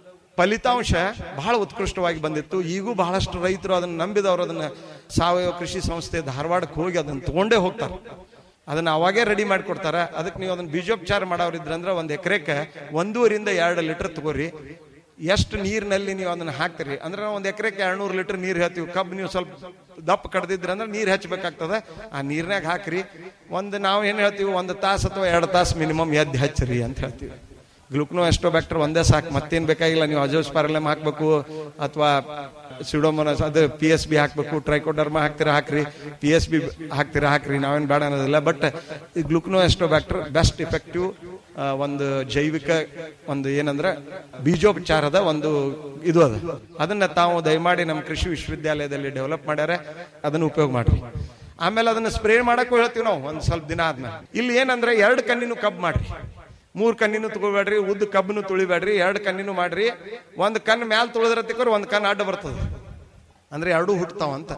ಫಲಿತಾಂಶ ಬಹಳ ಉತ್ಕೃಷ್ಟವಾಗಿ ಬಂದಿತ್ತು ಈಗೂ ಬಹಳಷ್ಟು ರೈತರು ಅದನ್ನ ನಂಬಿದವರು ಅದನ್ನ ಸಾವಯವ ಕೃಷಿ ಸಂಸ್ಥೆ ಧಾರವಾಡಕ್ಕೆ ಹೋಗಿ ಅದನ್ನ ತಗೊಂಡೇ ಹೋಗ್ತಾರೆ ಅದನ್ನ ಅವಾಗೇ ರೆಡಿ ಮಾಡಿಕೊಡ್ತಾರ ಅದಕ್ಕೆ ನೀವು ಅದನ್ನ ಬೀಜೋಪಚಾರ ಮಾಡೋರಿದ್ರಂದ್ರೆ ಒಂದ್ ಎಕರೆಕ್ಕೆ ಒಂದೂವರಿಂದ ಎರಡು ಲೀಟರ್ ತಗೋರಿ ಎಷ್ಟು ನೀರಿನಲ್ಲಿ ನೀವು ಅದನ್ನ ಹಾಕ್ತೀರಿ ಅಂದ್ರೆ ನಾವು ಒಂದ್ ಎಕರೆಗೆ ಎರಡ್ನೂರು ಲೀಟರ್ ನೀರು ಹೇಳ್ತೀವಿ ಕಬ್ಬು ನೀವು ಸ್ವಲ್ಪ ದಪ್ಪ ಕಡ್ದಿದ್ರಿ ಅಂದ್ರೆ ನೀರು ಹಚ್ಚಬೇಕಾಗ್ತದೆ ಆ ನೀರ್ನಾಗ ಹಾಕ್ರಿ ಒಂದು ನಾವು ಏನ್ ಹೇಳ್ತೀವಿ ಒಂದು ತಾಸು ಅಥವಾ ಎರಡು ತಾಸು ಮಿನಿಮಮ್ ಎದ್ದು ಹಚ್ಚ್ರಿ ಅಂತ ಹೇಳ್ತೀವಿ ಗ್ಲುಕ್ನೋ ಎಸ್ಟೋಬ್ಯಾಕ್ಟರ್ ಒಂದೇ ಸಾಕು ಮತ್ತೇನ್ ಬೇಕಾಗಿಲ್ಲ ನೀವು ಅಜೋಸ್ಪಾರಲಮ್ ಹಾಕ್ಬೇಕು ಅಥವಾ ಸಿಡೋಮೋನಸ್ ಅದು ಪಿ ಎಸ್ ಬಿ ಹಾಕ್ಬೇಕು ಟ್ರೈಕೋಡರ್ಮ ಹಾಕ್ತೀರಾ ಹಾಕ್ರಿ ಪಿ ಎಸ್ ಬಿ ಹಾಕ್ತೀರಾ ಹಾಕ್ರಿ ನಾವೇನ್ ಬೇಡ ಅನ್ನೋದಿಲ್ಲ ಬಟ್ ಈ ಗ್ಲುಕ್ನೋ ಎಸ್ಟೋಬ್ಯಾಕ್ಟರ್ ಬೆಸ್ಟ್ ಇಫೆಕ್ಟಿವ್ ಒಂದು ಜೈವಿಕ ಒಂದು ಏನಂದ್ರೆ ಬೀಜೋಪಚಾರದ ಒಂದು ಇದು ಅದ ಅದನ್ನ ತಾವು ದಯಮಾಡಿ ನಮ್ಮ ಕೃಷಿ ವಿಶ್ವವಿದ್ಯಾಲಯದಲ್ಲಿ ಡೆವಲಪ್ ಮಾಡ್ಯಾರ ಅದನ್ನ ಉಪಯೋಗ ಮಾಡ್ರಿ ಆಮೇಲೆ ಅದನ್ನ ಸ್ಪ್ರೇ ಮಾಡಕ್ಕೂ ಹೇಳ್ತೀವಿ ನಾವು ಒಂದ್ ಸ್ವಲ್ಪ ದಿನ ಆದ್ಮೇಲೆ ಇಲ್ಲಿ ಏನಂದ್ರೆ ಎರಡು ಕಣ್ಣಿನೂ ಕಬ್ ಮಾಡ್ರಿ ಮೂರ್ ಕಣ್ಣಿನೂ ತಗೋಬೇಡ್ರಿ ಉದ್ದ ಕಬ್ಬನು ತುಳಿಬೇಡ್ರಿ ಎರಡು ಕಣ್ಣಿನೂ ಮಾಡ್ರಿ ಒಂದ್ ಕಣ್ಣು ಮ್ಯಾಲ್ ತುಳಿದ್ರ ತಿಕ್ಕೋರ್ ಒಂದ್ ಕಣ್ಣು ಅಡ್ಡ ಬರ್ತದೆ ಅಂದ್ರೆ ಎರಡೂ ಹುಟ್ಟತಾವ ಅಂತ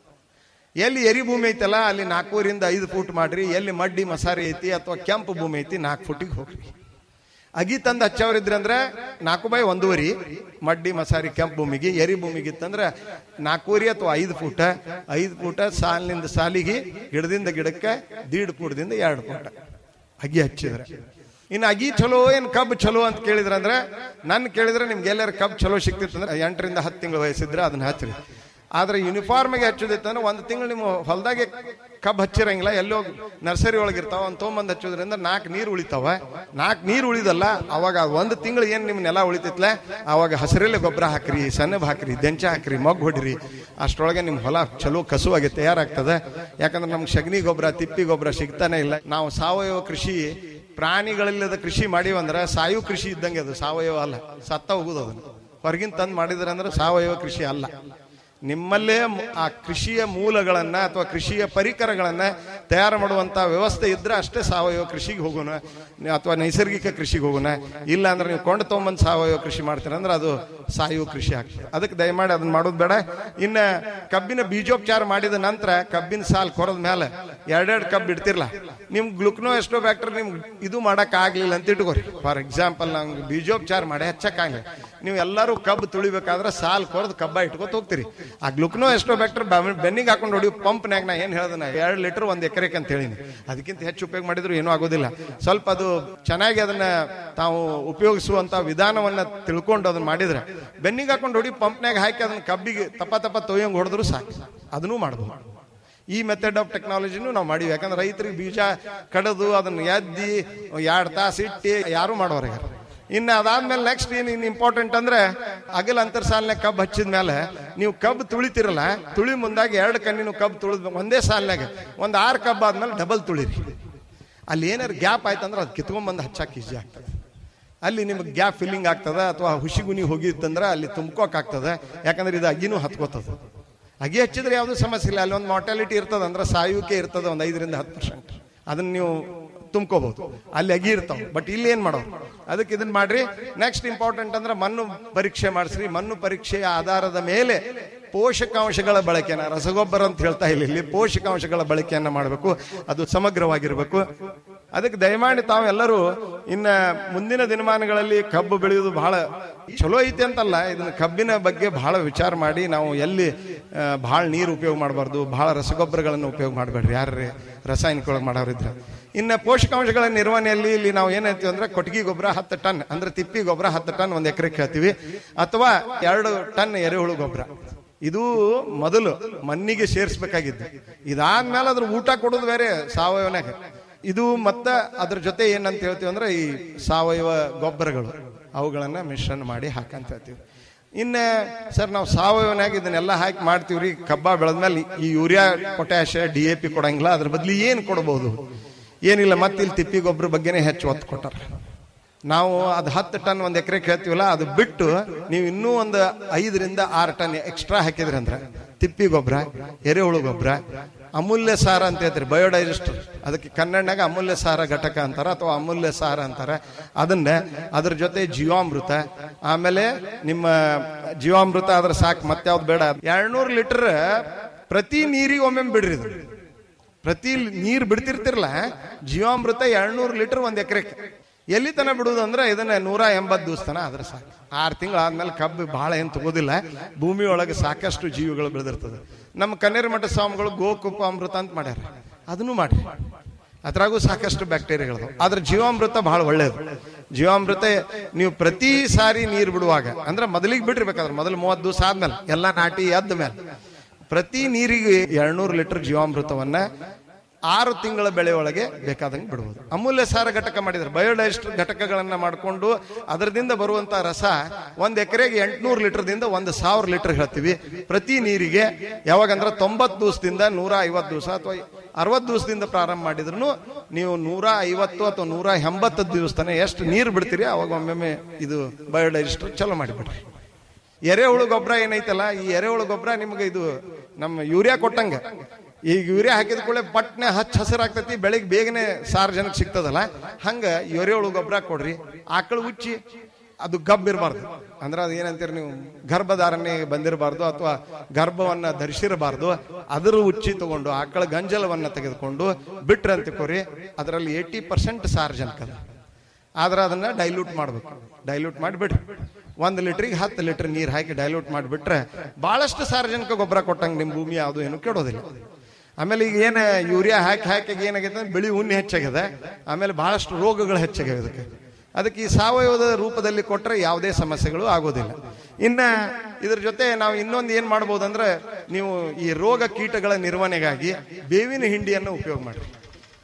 ಎಲ್ಲಿ ಎರಿ ಭೂಮಿ ಐತಲ್ಲ ಅಲ್ಲಿ ನಾಲ್ಕೂರಿಂದ ಐದು ಫೂಟ್ ಮಾಡ್ರಿ ಎಲ್ಲಿ ಮಡ್ಡಿ ಮಸಾರಿ ಐತಿ ಅಥವಾ ಕೆಂಪು ಭೂಮಿ ಐತಿ ನಾಲ್ಕು ಫುಟಿಗೆ ಹೋಗ್ರಿ ಅಗಿ ತಂದು ಹಚ್ಚವ್ರಿದ್ರಿ ಅಂದ್ರೆ ನಾಲ್ಕು ಬೈ ಒಂದೂವರಿ ಮಡ್ಡಿ ಮಸಾರಿ ಕೆಂಪು ಭೂಮಿಗೆ ಎರಿ ಭೂಮಿಗೆ ಇತ್ತಂದ್ರೆ ನಾಲ್ಕೂವರಿ ಅಥವಾ ಐದು ಫೂಟ ಐದು ಫೂಟ ಸಾಲಿನಿಂದ ಸಾಲಿಗೆ ಗಿಡದಿಂದ ಗಿಡಕ್ಕೆ ದೀಡ್ ಫೂಟದಿಂದ ಎರಡು ಫೂಟ ಅಗಿ ಹಚ್ಚಿದ್ರೆ ಇನ್ನು ಅಗಿ ಚಲೋ ಏನ್ ಕಬ್ಬು ಚಲೋ ಅಂತ ಕೇಳಿದ್ರ ಅಂದ್ರೆ ನನ್ ಕೇಳಿದ್ರೆ ನಿಮ್ಗೆ ಎಲ್ಲಾರು ಕಬ್ಬು ಚಲೋ ಸಿಕ್ತಿತ್ತಂದ್ರೆ ಎಂಟರಿಂದ ಹತ್ತು ತಿಂಗಳು ವಯಸ್ಸಿದ್ರೆ ಅದನ್ನ ಹಚ್ಚ್ರಿ ಆದ್ರೆ ಯೂನಿಫಾರ್ಮ್ಗೆ ಹಚ್ಚೋದಿತ್ತಂದ್ರೆ ಒಂದು ತಿಂಗಳು ನಿಮ್ಮ ಹೊಲದಾಗೆ ಕಬ್ಬು ಹಚ್ಚಿರಂಗಿಲ್ಲ ಎಲ್ಲೋ ನರ್ಸರಿ ಒಳಗಿರ್ತಾವ ಒಂದು ತೊಗೊಂಬಂದು ಹಚ್ಚೋದ್ರಿಂದ ನಾಲ್ಕು ನೀರು ಉಳಿತಾವ ನಾಲ್ಕು ನೀರು ಉಳಿದಲ್ಲ ಅವಾಗ ಒಂದು ತಿಂಗಳು ಏನು ನಿಮ್ಮ ನೆಲ ಉಳಿತೈತ್ಲ ಅವಾಗ ಹಸಿರೆಲೆ ಗೊಬ್ಬರ ಹಾಕ್ರಿ ಸಣ್ಣಬ್ ಹಾಕ್ರಿ ದೆಂಚ ಹಾಕ್ರಿ ಮೊಗ್ಗು ಹೊಡಿರಿ ಅಷ್ಟರೊಳಗೆ ನಿಮ್ಮ ಹೊಲ ಚಲೋ ಕಸುವಾಗಿ ತಯಾರಾಗ್ತದೆ ಯಾಕಂದ್ರೆ ನಮ್ಗೆ ಸಗಣಿ ಗೊಬ್ಬರ ತಿಪ್ಪಿ ಗೊಬ್ಬರ ಸಿಗ್ತಾನೆ ಇಲ್ಲ ನಾವು ಸಾವಯವ ಕೃಷಿ ಪ್ರಾಣಿಗಳಿಲ್ಲದ ಕೃಷಿ ಮಾಡಿವಂದ್ರೆ ಸಾಯು ಕೃಷಿ ಇದ್ದಂಗೆ ಅದು ಸಾವಯವ ಅಲ್ಲ ಸತ್ತ ಹೋಗುದು ಅದನ್ನು ಹೊರಗಿನ ತಂದು ಮಾಡಿದ್ರೆ ಅಂದ್ರೆ ಸಾವಯವ ಕೃಷಿ ಅಲ್ಲ ನಿಮ್ಮಲ್ಲೇ ಮು- ಆ ಕೃಷಿಯ ಮೂಲಗಳನ್ನ ಅಥವಾ ಕೃಷಿಯ ಪರಿಕರಗಳನ್ನ ತಯಾರು ಮಾಡುವಂತ ವ್ಯವಸ್ಥೆ ಇದ್ರೆ ಅಷ್ಟೇ ಸಾವಯವ ಕೃಷಿಗೆ ಹೋಗೋಣ ನಿ- ಅಥವಾ ನೈಸರ್ಗಿಕ ಕೃಷಿಗೆ ಹೋಗೋಣ ಇಲ್ಲ ಅಂದ್ರೆ ನೀವು ಕೊಂಡು ತೊಗೊಂಬಂದು ಸಾವಯವ ಕೃಷಿ ಮಾಡ್ತೀರ ಅಂದ್ರೆ ಅದು ಸಾಯುವ ಕೃಷಿ ಆಗ್ತದೆ ಅದಕ್ಕೆ ದಯಮಾಡಿ ಅದನ್ನ ಮಾಡೋದು ಬೇಡ ಇನ್ನ ಕಬ್ಬಿನ ಬೀಜೋಪಚಾರ ಮಾಡಿದ ನಂತರ ಕಬ್ಬಿನ ಸಾಲ್ ಕೊರದ ಮೇಲೆ ಎರಡೆರಡು ಕಬ್ಬು ಇಡ್ತಿರ್ಲ ನಿಮ್ ಗ್ಲುಕ್ನೋ ಎಷ್ಟೋ ಬ್ಯಾಕ್ಟರ್ ನಿಮ್ ಇದು ಮಾಡಕ್ ಆಗ್ಲಿಲ್ಲ ಅಂತ ಇಟ್ಕೋರಿ ಫಾರ್ ಎಕ್ಸಾಂಪಲ್ ನಂಗೆ ಬೀಜೋಪಚಾರ ಮಾಡಿ ಹಚ್ಚಕ್ಕಾಗಲಿ ನೀವು ಎಲ್ಲರೂ ಕಬ್ಬು ತುಳಿಬೇಕಾದ್ರೆ ಸಾಲ್ ಕೊರದು ಕಬ್ಬ ಇಟ್ಕೊತ ಹೋಗ್ತೀರಿ ಆ ಗ್ಲುಕ್ನೋ ಎಷ್ಟೋ ಬ್ಯಾಕ್ಟರ್ ಬೆನ್ನಿಗೆ ಹಾಕೊಂಡು ಹೊಡಿ ಪಂಪ್ನಾಗ ನಾ ಏನ್ ಹೇಳ್ದೆ ನಾ ಎರಡು ಲೀಟರ್ ಒಂದ್ ಎಕರೆಗೆ ಅಂತ ಹೇಳಿನಿ ಅದಕ್ಕಿಂತ ಹೆಚ್ಚು ಉಪಯೋಗ ಮಾಡಿದ್ರು ಏನೂ ಆಗೋದಿಲ್ಲ ಸ್ವಲ್ಪ ಅದು ಚೆನ್ನಾಗಿ ಅದನ್ನ ತಾವು ಉಪಯೋಗಿಸುವಂತ ವಿಧಾನವನ್ನ ತಿಳ್ಕೊಂಡು ಅದನ್ನ ಮಾಡಿದ್ರೆ ಬೆನ್ನಿಗೆ ಹಾಕೊಂಡು ಹೊಡಿ ಪಂಪ್ನಾಗ ಹಾಕಿ ಅದನ್ನ ಕಬ್ಬಿಗೆ ತಪ ತಪ ತೊಯ್ಯಂಗ್ ಹೊಡೆದ್ರು ಸಾಕು ಅದನ್ನೂ ಮಾಡ್ಬೋದು ಈ ಮೆಥಡ್ ಆಫ್ ಟೆಕ್ನಾಲಜಿನೂ ನಾವು ಮಾಡಿವಿ ಯಾಕಂದ್ರೆ ರೈತರಿಗೆ ಬೀಜ ಕಡದು ಅದನ್ನ ಎದ್ದಿ ಎರಡು ತಾಸು ಇಟ್ಟು ಯಾರು ಮಾಡೋರಿಗೆ ಇನ್ನು ಅದಾದ್ಮೇಲೆ ನೆಕ್ಸ್ಟ್ ಏನ್ ಇನ್ ಇಂಪಾರ್ಟೆಂಟ್ ಅಂದ್ರೆ ಅಗಲ ಅಂತರ್ ಸಾಲಿನ ಕಬ್ಬು ಹಚ್ಚಿದ ಮೇಲೆ ನೀವು ಕಬ್ಬು ತುಳಿತಿರಲ್ಲ ತುಳಿ ಮುಂದಾಗಿ ಎರಡು ಕಣ್ಣಿನ ಕಬ್ಬು ತುಳಿದ್ ಒಂದೇ ಸಾಲಿನಾಗ ಒಂದ್ ಆರು ಕಬ್ಬು ಆದ್ಮೇಲೆ ಡಬಲ್ ತುಳಿರಿ ಅಲ್ಲಿ ಏನಾರು ಗ್ಯಾಪ್ ಆಯ್ತಂದ್ರೆ ಅದು ಕಿತ್ಕೊಂಡ್ಬಂದು ಹಚ್ಚಕ್ಕೆ ಈಸಿ ಆಗ್ತದೆ ಅಲ್ಲಿ ನಿಮಗೆ ಗ್ಯಾಪ್ ಫಿಲ್ಲಿಂಗ್ ಆಗ್ತದೆ ಅಥವಾ ಹುಸಿಗುನಿ ಹೋಗಿತ್ತಂದ್ರೆ ಅಲ್ಲಿ ತುಂಬ್ಕೋಕ್ ಆಗ್ತದೆ ಯಾಕಂದ್ರೆ ಇದು ಅಗಿನೂ ಹತ್ಕೋತದೆ ಅಗಿ ಹಚ್ಚಿದ್ರೆ ಯಾವುದೂ ಸಮಸ್ಯೆ ಇಲ್ಲ ಅಲ್ಲಿ ಒಂದು ಮಾರ್ಟಾಲಿಟಿ ಇರ್ತದೆ ಅಂದ್ರೆ ಸಾಯುವಿಕೆ ಇರ್ತದೆ ಒಂದು ಐದರಿಂದ ಹತ್ತು ಪರ್ಸೆಂಟ್ ಅದನ್ನ ನೀವು ತುಂಬ್ಕೋಬಹುದು ಅಲ್ಲಿ ಅಗಿ ಇರ್ತಾವ ಬಟ್ ಇಲ್ಲಿ ಏನ್ ಮಾಡೋದು ಅದಕ್ಕೆ ಇದನ್ನ ಮಾಡ್ರಿ ನೆಕ್ಸ್ಟ್ ಇಂಪಾರ್ಟೆಂಟ್ ಅಂದ್ರೆ ಮಣ್ಣು ಪರೀಕ್ಷೆ ಮಾಡಿಸ್ರಿ ಮಣ್ಣು ಪರೀಕ್ಷೆಯ ಆಧಾರದ ಮೇಲೆ ಪೋಷಕಾಂಶಗಳ ಬಳಕೆನ ರಸಗೊಬ್ಬರ ಅಂತ ಹೇಳ್ತಾ ಇಲ್ಲ ಇಲ್ಲಿ ಪೋಷಕಾಂಶಗಳ ಬಳಕೆಯನ್ನ ಮಾಡಬೇಕು ಅದು ಸಮಗ್ರವಾಗಿರ್ಬೇಕು ಅದಕ್ಕೆ ದಯಮಾಡಿ ತಾವೆಲ್ಲರೂ ಇನ್ನ ಮುಂದಿನ ದಿನಮಾನಗಳಲ್ಲಿ ಕಬ್ಬು ಬೆಳೆಯುವುದು ಬಹಳ ಚಲೋ ಐತಿ ಅಂತಲ್ಲ ಇದನ್ನ ಕಬ್ಬಿನ ಬಗ್ಗೆ ಬಹಳ ವಿಚಾರ ಮಾಡಿ ನಾವು ಎಲ್ಲಿ ಆ, ಬಹಳ ನೀರು ಉಪಯೋಗ ಮಾಡಬಾರ್ದು ಬಹಳ ರಸಗೊಬ್ಬರಗಳನ್ನು ಉಪಯೋಗ ಮಾಡಬೇಡ್ರಿ ಯಾರ್ರಿ ರಾಸಾಯನಿಕವಾಗಿ ಮಾಡೋರಿದ್ರೆ ಇನ್ನು ಪೋಷಕಾಂಶಗಳ ನಿರ್ವಹಣೆಯಲ್ಲಿ ಇಲ್ಲಿ ನಾವು ಏನ್ ಹೇಳ್ತೀವಿ ಅಂದ್ರೆ ಕೊಟ್ಟಿಗೆ ಗೊಬ್ಬರ ಹತ್ತು ಟನ್ ಅಂದ್ರೆ ತಿಪ್ಪಿ ಗೊಬ್ಬರ ಹತ್ತು ಟನ್ ಒಂದ್ ಎಕರೆಗೆ ಹೇಳ್ತೀವಿ ಅಥವಾ ಎರಡು ಟನ್ ಎರೆಹುಳು ಗೊಬ್ಬರ ಇದು ಮೊದಲು ಮಣ್ಣಿಗೆ ಸೇರಿಸಬೇಕಾಗಿದ್ದು ಇದಾದ್ಮೇಲೆ ಅದ್ರ ಊಟ ಕೊಡೋದು ಬೇರೆ ಸಾವಯವನಾಗ ಇದು ಮತ್ತ ಅದ್ರ ಜೊತೆ ಏನಂತ ಹೇಳ್ತೀವಿ ಅಂದ್ರೆ ಈ ಸಾವಯವ ಗೊಬ್ಬರಗಳು ಅವುಗಳನ್ನ ಮಿಶ್ರಣ ಮಾಡಿ ಹಾಕಂತ ಹೇಳ್ತೀವಿ ಇನ್ನ ಸರ್ ನಾವು ಸಾವಯವನಾಗ ಇದನ್ನೆಲ್ಲ ಹಾಕಿ ಮಾಡ್ತೀವ್ರಿ ಕಬ್ಬ ಬೆಳೆದ್ಮೇಲೆ ಈ urea potash D A P ಕೊಡಂಗಿಲ್ಲ ಅದ್ರ ಬದಲು ಏನ್ ಕೊಡಬಹುದು ಏನಿಲ್ಲ ಮತ್ತೆ ಇಲ್ಲಿ ತಿಪ್ಪಿ ಗೊಬ್ಬರ ಬಗ್ಗೆನೇ ಹೆಚ್ಚು ಒತ್ತು ಕೊಟ್ಟಾರ ನಾವು ಅದು ಹತ್ತು ಟನ್ ಒಂದ್ ಎಕರೆ ಕೇಳ್ತೀವಲ್ಲ ಅದು ಬಿಟ್ಟು ನೀವು ಇನ್ನೂ ಒಂದು ಐದರಿಂದ ಆರು ಟನ್ ಎಕ್ಸ್ಟ್ರಾ ಹಾಕಿದ್ರಿ ಅಂದ್ರೆ ತಿಪ್ಪಿ ಗೊಬ್ಬರ ಎರೆಹುಳು ಗೊಬ್ಬರ ಅಮೂಲ್ಯ ಸಾರ ಅಂತ ಹೇಳ್ತಾರೆ ಬಯೋಡೈಜೆಸ್ಟರ್ ಅದಕ್ಕೆ ಕನ್ನಡನಾಗ ಅಮೂಲ್ಯ ಸಾರ ಘಟಕ ಅಂತಾರ ಅಥವಾ ಅಮೂಲ್ಯ ಸಾರ ಅಂತಾರ ಅದನ್ನ ಅದ್ರ ಜೊತೆ ಜೀವಾಮೃತ ಆಮೇಲೆ ನಿಮ್ಮ ಜೀವಾಮೃತ ಅದ್ರ ಸಾಕು ಮತ್ಯಾವ್ದು ಬೇಡ ಎರಡ್ನೂರು ಲೀಟರ್ ಪ್ರತಿ ನೀರಿಗೆ ಒಮ್ಮೆ ಬಿಡ್ರಿ ಇದು ಪ್ರತಿ ನೀರು ಬಿಡ್ತಿರ್ತಿರಲ್ಲ ಜೀವಾಮೃತ ಎರಡ್ನೂರು ಲೀಟರ್ ಒಂದ್ ಎಕರೆಗೆ ಎಲ್ಲಿ ತನ ಬಿಡುವುದು ಅಂದ್ರೆ ಇದನ್ನ ನೂರ ಎಂಬತ್ತು ದಿವಸ ತನ ಆದ್ರೆ ಸಾಕು ಆರು ತಿಂಗಳು ಆದ್ಮೇಲೆ ಕಬ್ಬು ಬಹಳ ಏನ್ ತಗೋದಿಲ್ಲ ಭೂಮಿ ಒಳಗೆ ಸಾಕಷ್ಟು ಜೀವಿಗಳು ಬೆಳೆದಿರ್ತದೆ ನಮ್ಮ ಕನ್ನೇರ ಮಠ ಸ್ವಾಮಿಗಳು ಗೋಕುಪ ಅಮೃತ ಅಂತ ಮಾಡ್ಯಾರ ಅದನ್ನು ಮಾಡ್ರಿ ಅದ್ರಾಗೂ ಸಾಕಷ್ಟು ಬ್ಯಾಕ್ಟೀರಿಯಾಗಳು ಆದ್ರೆ ಜೀವಾಮೃತ ಬಹಳ ಒಳ್ಳೇದು ಜೀವಾಮೃತ ನೀವು ಪ್ರತಿ ಸಾರಿ ನೀರು ಬಿಡುವಾಗ ಅಂದ್ರೆ ಮೊದಲಿಗೆ ಬಿಟ್ಟಿರ್ಬೇಕಾದ್ರೆ ಮೊದಲು ಮೂವತ್ತು ದಿವಸ ಆದ್ಮೇಲೆ ಎಲ್ಲ ನಾಟಿ ಎದ್ದ ಮೇಲೆ ಪ್ರತಿ ನೀರಿಗೆ ಎರಡ್ನೂರು ಲೀಟರ್ ಜೀವಾಮೃತವನ್ನ ಆರು ತಿಂಗಳ ಬೆಳೆ ಒಳಗೆ ಬೇಕಾದಂಗೆ ಬಿಡುವುದು ಅಮೂಲ್ಯ ಸಾರ ಘಟಕ ಮಾಡಿದ್ರೆ ಬಯೋಡೈಸ್ಟ್ ಘಟಕಗಳನ್ನ ಮಾಡಿಕೊಂಡು ಅದರದಿಂದ ಬರುವಂತ ರಸ ಒಂದ್ ಎಕರೆಗೆ ಎಂಟ್ನೂರು ಲೀಟರ್ದಿಂದ ಒಂದು ಸಾವಿರ ಲೀಟರ್ ಹೇಳ್ತೀವಿ ಪ್ರತಿ ನೀರಿಗೆ ಯಾವಾಗಂದ್ರೆ ತೊಂಬತ್ತು ದಿವಸದಿಂದ ನೂರ ಐವತ್ತು ದಿವಸ ಅಥವಾ ಅರವತ್ತು ದಿವಸದಿಂದ ಪ್ರಾರಂಭ ಮಾಡಿದ್ರು ನೀವು ನೂರ ಐವತ್ತು ಅಥವಾ ನೂರ ಎಂಬತ್ತು ದಿವಸ ತನಕ ಎಷ್ಟು ನೀರು ಬಿಡ್ತೀರಿ ಅವಾಗ ಒಮ್ಮೊಮ್ಮೆ ಇದು ಬಯೋಡೈಜೆಸ್ಟ್ ಚಲೋ ಮಾಡಿಬಿಡ್ರಿ ಎರೆಹುಳು ಗೊಬ್ಬರ ಏನೈತಲ್ಲ ಈ ಎರೆಹುಳು ಗೊಬ್ಬರ ನಿಮ್ಗೆ ಇದು ನಮ್ಮ ಯೂರಿಯಾ ಕೊಟ್ಟಂಗ ಈಗ ಯೂರಿಯಾ ಹಾಕಿದ ಕೂಡಲೇ ಪಟ್ನೆ ಹಚ್ಚ ಹಸಿರಾಗ್ತೈತಿ ಬೆಳಿಗ್ಗೆ ಬೇಗನೆ ಸಾರ್ವಜನಿಕ ಸಿಗ್ತದಲ್ಲ ಹಂಗ ಎರೆಹುಳು ಗೊಬ್ಬರ ಕೊಡ್ರಿ ಆಕಳು ಉಚ್ಚಿ ಅದು ಗಬ್ ಇರಬಾರ್ದು ಅಂದ್ರೆ ಅದು ಏನಂತೀರಿ ನೀವು ಗರ್ಭಧಾರಣೆ ಬಂದಿರಬಾರ್ದು ಅಥವಾ ಗರ್ಭವನ್ನ ಧರಿಸಿರಬಾರ್ದು ಅದರ ಉಚ್ಚಿ ತಗೊಂಡು ಆಕಳ ಗಂಜಲವನ್ನ ತೆಗೆದುಕೊಂಡು ಬಿಟ್ರೆ ಅಂತಿಕೋರಿ ಅದರಲ್ಲಿ ಏಯ್ಟಿ ಪರ್ಸೆಂಟ್ ಸಾರ್ವಜನಿಕ ಅದ ಆದ್ರೆ ಅದನ್ನ ಡೈಲ್ಯೂಟ್ ಮಾಡ್ಬೇಕು ಡೈಲ್ಯೂಟ್ ಮಾಡಿಬಿಡ್ರಿ ಒಂದು ಲೀಟ್ರಿಗೆ ಹತ್ತು ಲೀಟರ್ ನೀರು ಹಾಕಿ ಡೈಲ್ಯೂಟ್ ಮಾಡಿಬಿಟ್ರೆ ಬಹಳಷ್ಟು ಸಾರ್ವಜನಿಕ ಗೊಬ್ಬರ ಕೊಟ್ಟಂಗೆ ನಿಮ್ಮ ಭೂಮಿ ಯಾವುದು ಏನು ಕೆಡೋದಿಲ್ಲ ಆಮೇಲೆ ಈಗ ಏನು ಯೂರಿಯಾ ಹಾಕಿ ಹಾಕಿ ಏನಾಗೈತೆ ಅಂದ್ರೆ ಬಿಳಿ ಉಣ್ಣೆ ಹೆಚ್ಚಾಗಿದೆ ಆಮೇಲೆ ಬಹಳಷ್ಟು ರೋಗಗಳು ಹೆಚ್ಚಾಗಿವೆ ಇದಕ್ಕೆ ಅದಕ್ಕೆ ಈ ಸಾವಯವದ ರೂಪದಲ್ಲಿ ಕೊಟ್ಟರೆ ಯಾವುದೇ ಸಮಸ್ಯೆಗಳು ಆಗೋದಿಲ್ಲ ಇನ್ನ ಇದ್ರ ಜೊತೆ ನಾವು ಇನ್ನೊಂದು ಏನ್ ಮಾಡ್ಬೋದು ಅಂದ್ರೆ ನೀವು ಈ ರೋಗ ಕೀಟಗಳ ನಿರ್ವಹಣೆಗಾಗಿ ಬೇವಿನ ಹಿಂಡಿಯನ್ನು ಉಪಯೋಗ ಮಾಡ್ರಿ